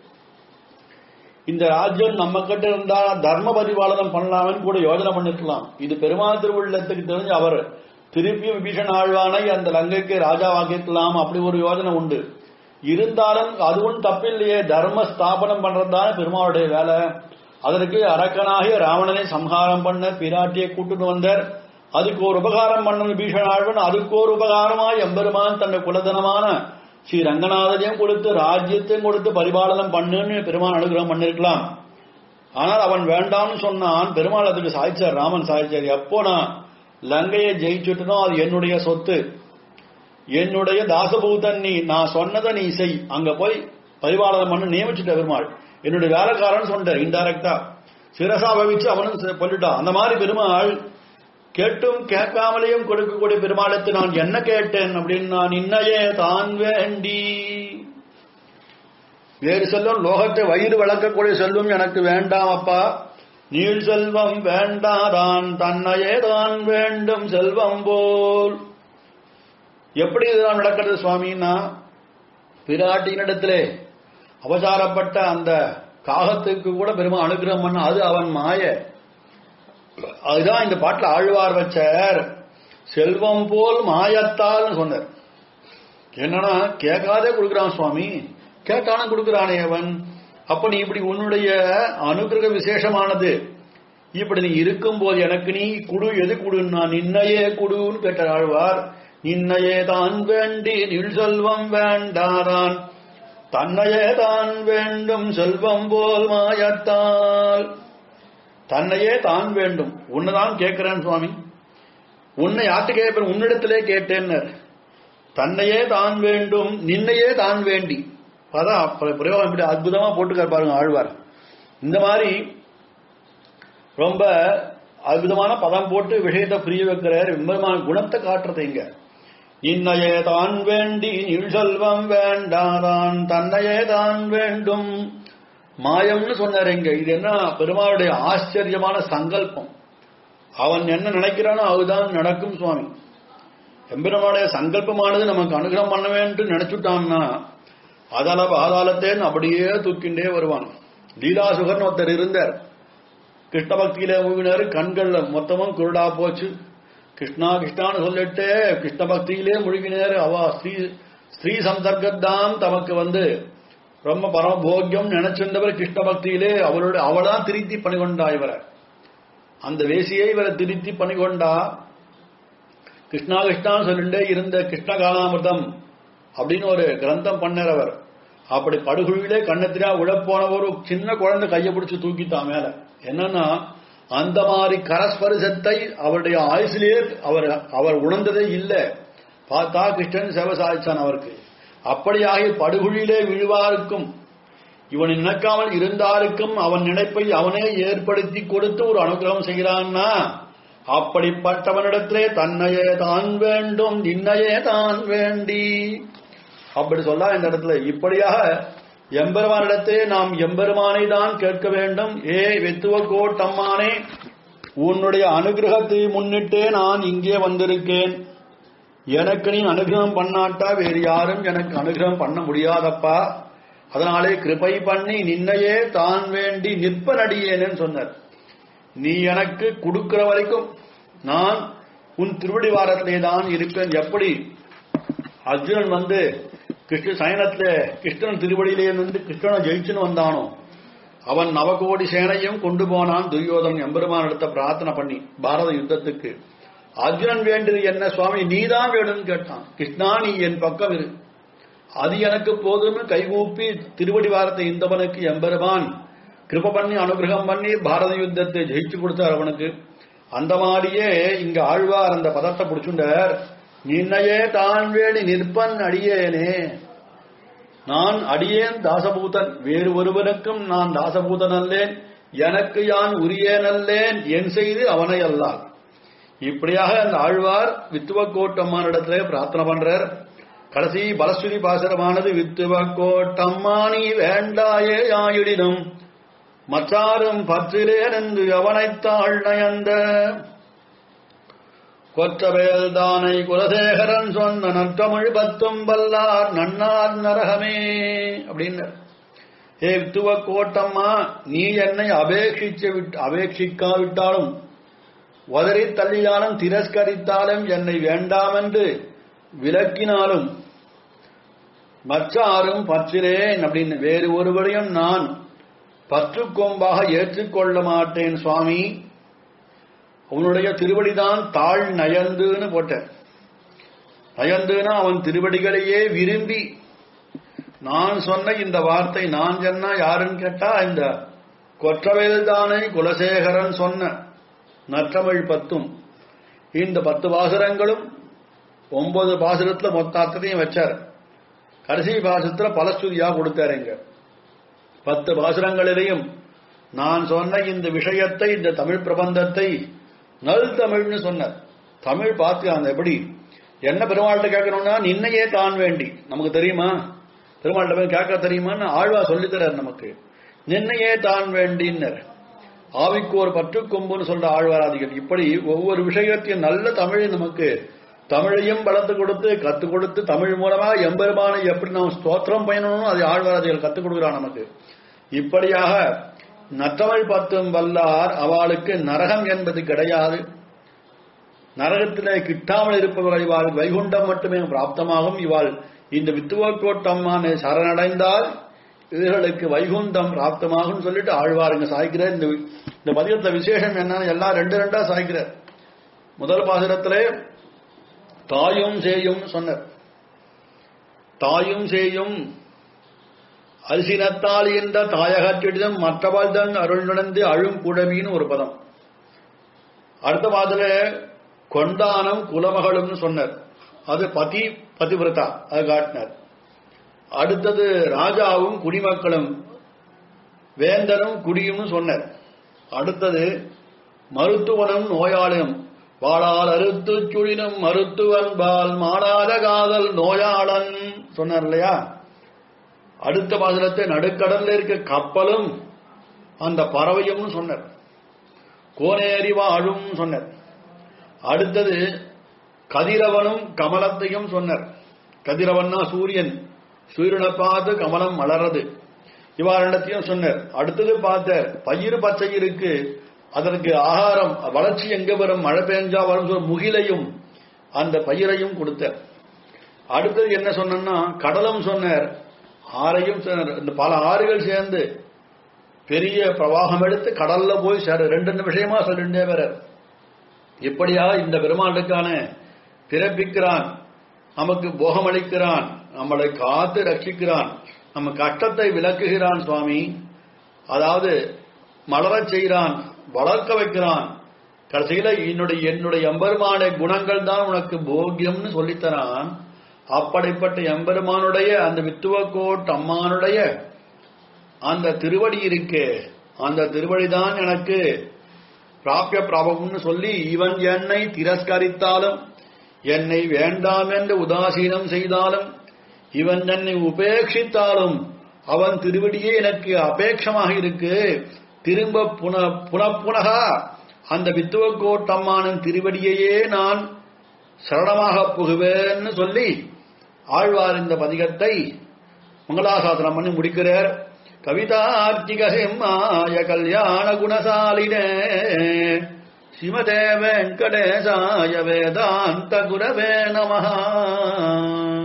Speaker 1: இந்த ராஜ்யம் நம்ம கிட்ட இருந்தா தர்ம பரிபாலனம் பண்ணலாம்னு கூட யோஜனை பண்ணிருக்கலாம் இது பெருமாள் திருவுள்ளத்துக்கு தெரிஞ்சு அவர் திருப்பி விபீஷண ஆழ்வானை அந்த லங்கைக்கு ராஜாவாக்கிக்கலாம் அப்படி ஒரு யோஜனை உண்டு இருந்தாலும் அதுவும் தப்பில்லையே தர்ம ஸ்தாபனம் பண்றதுதானே பெருமாளுடைய வேலை அதற்கு அரக்கனாகிய ராவணனை சம்ஹாரம் பண்ண பிராட்டியை கூட்டுட்டு வந்தார் அதுக்கு ஒரு உபகாரம் பண்ண விபீஷண ஆழ்வன் அதுக்கு ஒரு உபகாரமாய் எம்பெருமான் தன்னை குலதனமான ஸ்ரீ ரங்கநாதனையும் கொடுத்து ராஜ்யத்தையும் கொடுத்து பரிபாலனம் பண்ணுன்னு பெருமான் அனுகிரகம் பண்ணிருக்கலாம் ஆனால் அவன் வேண்டாம்னு சொன்னான் பெருமாள் அதுக்கு சாய்ச்சார் ராமன் சாய்ச்சார் எப்போ நான் லங்கையை ஜெயிச்சுட்டனோ அது என்னுடைய சொத்து என்னுடைய தாசபூதன் நீ நான் சொன்னதை நீ செய் அங்க போய் பரிபாலனம் பண்ண நியமிச்சுட்ட பெருமாள் என்னுடைய வேலைக்காரன் சொன்னார் இன்டைரக்டா சிரசா பவிச்சு அவனும் சொல்லிட்டான் அந்த மாதிரி பெருமாள் கேட்டும் கேட்காமலேயும் கொடுக்கக்கூடிய பெருமாளுக்கு நான் என்ன கேட்டேன் அப்படின்னு நான் இன்னையே தான் வேண்டி வேறு செல்வம் லோகத்தை வயிறு வளர்க்கக்கூடிய செல்வம் எனக்கு வேண்டாம் அப்பா நீள் செல்வம் வேண்டாதான் தன்னையே தான் வேண்டும் செல்வம் போல் எப்படி இதுதான் நடக்கிறது சுவாமின்னா பிராட்டியினிடத்திலே அவசாரப்பட்ட அந்த காகத்துக்கு கூட பெருமா அனுகிரகம் பண்ண அது அவன் மாய அதுதான் இந்த பாட்டில் ஆழ்வார் வச்சார் செல்வம் போல் மாயத்தால் சொன்னார் என்னன்னா கேட்காதே கொடுக்கிறான் சுவாமி கேட்டாலும் கொடுக்கிறானே அவன் அப்ப நீ இப்படி உன்னுடைய அனுகிரக விசேஷமானது இப்படி நீ இருக்கும்போது எனக்கு நீ குடு எது குடுன்னா நின்னையே குடுன்னு கேட்டார் ஆழ்வார் நின்னையே தான் வேண்டி நில் செல்வம் வேண்டாரான் தன்னையே தான் வேண்டும் செல்வம் போல் மாயத்தால் தன்னையே தான் வேண்டும் உன்னைதான் கேட்கிறேன் சுவாமி உன்னை யார்ட்டு கேட்பேன் உன்னிடத்திலே கேட்டேன்னர் தன்னையே தான் வேண்டும் நின்னையே தான் வேண்டி அதான் பிரயோகம் இப்படி அற்புதமா போட்டுக்கார் பாருங்க ஆழ்வார் இந்த மாதிரி ரொம்ப அற்புதமான பதம் போட்டு விஷயத்தை புரிய வைக்கிறார் விம்பரமான குணத்தை காட்டுறது இங்க இன்னையே தான் வேண்டி நில் செல்வம் வேண்டாதான் தன்னையே தான் வேண்டும் மாயம்னு சொன்னார் இங்க இது என்ன பெருமாளுடைய ஆச்சரியமான சங்கல்பம் அவன் என்ன நினைக்கிறானோ அதுதான் நடக்கும் சுவாமி எம்பெருமானுடைய சங்கல்பமானது நமக்கு அனுகிரகம் பண்ண வேண்டும் நினைச்சுட்டான்னா அதல பாதாளத்தேன்னு அப்படியே தூக்கிண்டே வருவான் லீலாசுகர்னு ஒருத்தர் இருந்தார் கிருஷ்ண பக்தியில மூவினாரு கண்கள்ல மொத்தமும் குருடா போச்சு கிருஷ்ணா கிருஷ்ணான்னு சொல்லிட்டு கிருஷ்ண பக்தியிலே முழுகினார் அவ ஸ்ரீ ஸ்ரீ சந்தர்க்கத்தான் தமக்கு வந்து ரொம்ப பரமபோக்கியம் நினைச்சிருந்தவர் கிருஷ்ண பக்தியிலே அவளோட அவளாம் திருத்தி பண்ணிக்கொண்டா இவரை அந்த வேசியை இவரை திருத்தி பண்ணிக்கொண்டா கிருஷ்ணா கிருஷ்ணான்னு சொல்லிட்டே இருந்த கிருஷ்ண காலாமிர்தம் அப்படின்னு ஒரு கிரந்தம் பண்ணார் அவர் அப்படி படுகுழியிலே கண்ணத்தினா உழப்போன ஒரு சின்ன குழந்தை கையை பிடிச்சு தூக்கிட்டான் மேல என்னன்னா அந்த மாதிரி கரஸ்பரிசத்தை அவருடைய ஆயுசிலேயே அவர் அவர் உணர்ந்ததே இல்லை பார்த்தா கிருஷ்ணன் சேவை சாதிச்சான் அவருக்கு அப்படியாகி படுகுழியிலே விழுவாருக்கும் இவன் நினைக்காமல் இருந்தாருக்கும் அவன் நினைப்பை அவனே ஏற்படுத்தி கொடுத்து ஒரு அனுகிரகம் செய்கிறான்னா அப்படிப்பட்டவனிடத்திலே தன்னையே தான் வேண்டும் நின்னையே தான் வேண்டி அப்படி சொல்ல இந்த இடத்துல இப்படியாக எம்பெருமானிடத்தே நாம் எம்பெருமானை தான் கேட்க வேண்டும் ஏ வெத்துவ கோட்டம்மானே உன்னுடைய அனுகிரகத்தை முன்னிட்டே நான் இங்கே வந்திருக்கேன் எனக்கு நீ அனுகிரகம் பண்ணாட்டா வேறு யாரும் எனக்கு அனுகிரகம் பண்ண முடியாதப்பா அதனாலே கிருபை பண்ணி நின்னையே தான் வேண்டி நிற்பனடியேனேன்னு சொன்னார் நீ எனக்கு கொடுக்கிற வரைக்கும் நான் உன் திருவடி வாரத்திலே தான் இருப்பேன் எப்படி அர்ஜுனன் வந்து கிருஷ்ண சயனத்துல கிருஷ்ணன் திருவடியிலே இருந்து கிருஷ்ணனை ஜெயிச்சுன்னு வந்தானோ அவன் நவகோடி சேனையும் கொண்டு போனான் துரியோதன் எம்பெருமான் எடுத்த பிரார்த்தனை பண்ணி பாரத யுத்தத்துக்கு அர்ஜுனன் வேண்டியது என்ன சுவாமி நீதான் வேணும்னு கேட்டான் கிருஷ்ணா நீ என் பக்கம் இரு அது எனக்கு போதும்னு கைகூப்பி திருவடி வாரத்தை இந்தவனுக்கு எம்பெருமான் கிருப பண்ணி அனுகிரகம் பண்ணி பாரத யுத்தத்தை ஜெயிச்சு கொடுத்தார் அவனுக்கு அந்த மாதிரியே இங்க ஆழ்வார் அந்த பதத்தை பிடிச்சுண்டார் நின்னையே தான் வேடி நிற்பன் அடியேனே நான் அடியேன் தாசபூதன் வேறு ஒருவனுக்கும் நான் தாசபூதன் அல்லேன் எனக்கு யான் உரியேன் அல்லேன் என் செய்து அவனை அல்லால் இப்படியாக அந்த ஆழ்வார் வித்துவக்கோட்டம்மானிடத்திலே பிரார்த்தனை பண்றார் கடைசி பலஸ்துதி பாசரமானது வித்துவக்கோட்டம்மானி வேண்டாயே ஆயிடினும் மற்றாரும் பற்றிலேன் என்று அவனைத்தாள் நயந்த கொற்றவேல் தானை குலசேகரன் சொன்ன நற்றமிழ் பத்தும் வல்லார் நன்னார் நரகமே அப்படின்னு ஏ வித்துவ கோட்டம்மா நீ என்னை அபேட்சிச்சு விட்டு அபேட்சிக்காவிட்டாலும் உதறி தள்ளினாலும் திரஸ்கரித்தாலும் என்னை வேண்டாம் என்று விலக்கினாலும் மற்றாரும் பற்றிலேன் அப்படின்னு வேறு ஒருவரையும் நான் பற்றுக்கொம்பாக ஏற்றுக்கொள்ள மாட்டேன் சுவாமி அவனுடைய திருவடிதான் தாழ் நயந்துன்னு போட்ட நயந்துனா அவன் திருவடிகளையே விரும்பி நான் சொன்ன இந்த வார்த்தை நான் சொன்னா யாருன்னு கேட்டா இந்த கொற்றவேல் தானே குலசேகரன் சொன்ன நற்றமிழ் பத்தும் இந்த பத்து பாசுரங்களும் ஒன்பது பாசுரத்துல மொத்த அர்த்தத்தையும் வச்சார் கடைசி பாசுரத்துல பலஸ்துதியா கொடுத்தாரு இங்க பத்து பாசுரங்களிலையும் நான் சொன்ன இந்த விஷயத்தை இந்த தமிழ் பிரபந்தத்தை நல் தமிழ்னு சொன்னார் தமிழ் பார்த்து அந்த எப்படி என்ன பெருமாள்கிட்ட கேட்கணும்னா நின்னையே தான் வேண்டி நமக்கு தெரியுமா பெருமாள்கிட்ட போய் கேட்க தெரியுமான்னு ஆழ்வா சொல்லித்தரார் நமக்கு நின்னையே தான் வேண்டின்னர் ஆவிக்கு ஒரு பற்று கொம்புன்னு சொல்ற ஆழ்வாராதிகள் இப்படி ஒவ்வொரு விஷயத்தையும் நல்ல தமிழை நமக்கு தமிழையும் வளர்த்து கொடுத்து கத்துக் கொடுத்து தமிழ் மூலமா எம்பெருமானை எப்படி நாம் ஸ்தோத்திரம் பயணணும் அதை ஆழ்வாராதிகள் கத்துக் கொடுக்கிறான் நமக்கு இப்படியாக நற்றமிழ் பத்தும் வல்லார் அவளுக்கு நரகம் என்பது கிடையாது நரகத்திலே கிட்டாமல் இருப்பவர்கள் இவாள் வைகுண்டம் மட்டுமே பிராப்தமாகும் இவாள் இந்த வித்துவக்கோட்டம்மான சரணடைந்தால் இவர்களுக்கு வைகுண்டம் பிராப்தமாகும் சொல்லிட்டு ஆழ்வாருங்க சாய்க்கிறார் இந்த இந்த பதியத்துல விசேஷம் என்னன்னு எல்லாம் ரெண்டு ரெண்டா சாய்க்கிறார் முதல் பாசுரத்திலே தாயும் சேயும் சொன்னார் தாயும் சேயும் அரிசினத்தால் என்ற தாயகற்றிடம் மற்றவாள் தன் அருள் நடந்து அழும் குழவின்னு ஒரு பதம் அடுத்த பாதல கொண்டானம் குலமகளும்னு சொன்னார் அது பதி பதிவிரதா அது காட்டினார் அடுத்தது ராஜாவும் குடிமக்களும் வேந்தனும் குடியும் சொன்னார் அடுத்தது மருத்துவனும் நோயாளியும் வாழால் அறுத்து சுழினும் மருத்துவன் பால் மாடாத காதல் நோயாளன் சொன்னார் இல்லையா அடுத்த பாசனத்தை நடுக்கடல்ல இருக்க கப்பலும் அந்த பறவையும் சொன்னார் கோனேறி வாழும் சொன்னார் அடுத்தது கதிரவனும் கமலத்தையும் சொன்னார் கதிரவன்னா சூரியன் சூரியனை பார்த்து கமலம் மலர்றது இவ்வாரிடத்தையும் சொன்னார் அடுத்தது பார்த்த பயிர் பச்சையிருக்கு அதற்கு ஆகாரம் வளர்ச்சி எங்க வரும் மழை பெஞ்சா வரும் சொல்ல முகிலையும் அந்த பயிரையும் கொடுத்தார் அடுத்தது என்ன சொன்னா கடலும் சொன்னார் ஆறையும் சொன்னார் இந்த பல ஆறுகள் சேர்ந்து பெரிய பிரவாகம் எடுத்து கடல்ல போய் சேர ரெண்டு விஷயமா சொல்லிட்டே வர இப்படியா இந்த பெருமாளுக்கான பிறப்பிக்கிறான் நமக்கு போகமளிக்கிறான் நம்மளை காத்து ரட்சிக்கிறான் நம்ம கஷ்டத்தை விளக்குகிறான் சுவாமி அதாவது மலரச் செய்கிறான் வளர்க்க வைக்கிறான் கடைசியில என்னுடைய என்னுடைய எம்பெருமான குணங்கள் தான் உனக்கு போக்கியம்னு சொல்லித்தரான் அப்படிப்பட்ட எம்பெருமானுடைய அந்த வித்துவக்கோட் அம்மானுடைய அந்த திருவடி இருக்கே அந்த திருவடிதான் எனக்கு பிராபிய பிராபம்னு சொல்லி இவன் என்னை திரஸ்கரித்தாலும் என்னை வேண்டாம் என்று உதாசீனம் செய்தாலும் இவன் என்னை உபேட்சித்தாலும் அவன் திருவடியே எனக்கு அபேட்சமாக இருக்கு திரும்ப புன புனப்புனகா அந்த வித்துவக்கோட்டம்மானின் திருவடியையே நான் சரணமாக புகுவேன்னு சொல்லி ஆழ்வார் இந்த பதிகத்தை மங்களாசாசனம் பண்ணி முடிக்கிறார் கவிதார்த்திக சிம்மாய கல்யாண குணசாலினே ஸ்ரீமதே வெங்கடேசாய வேதாந்த குரவே நமஹா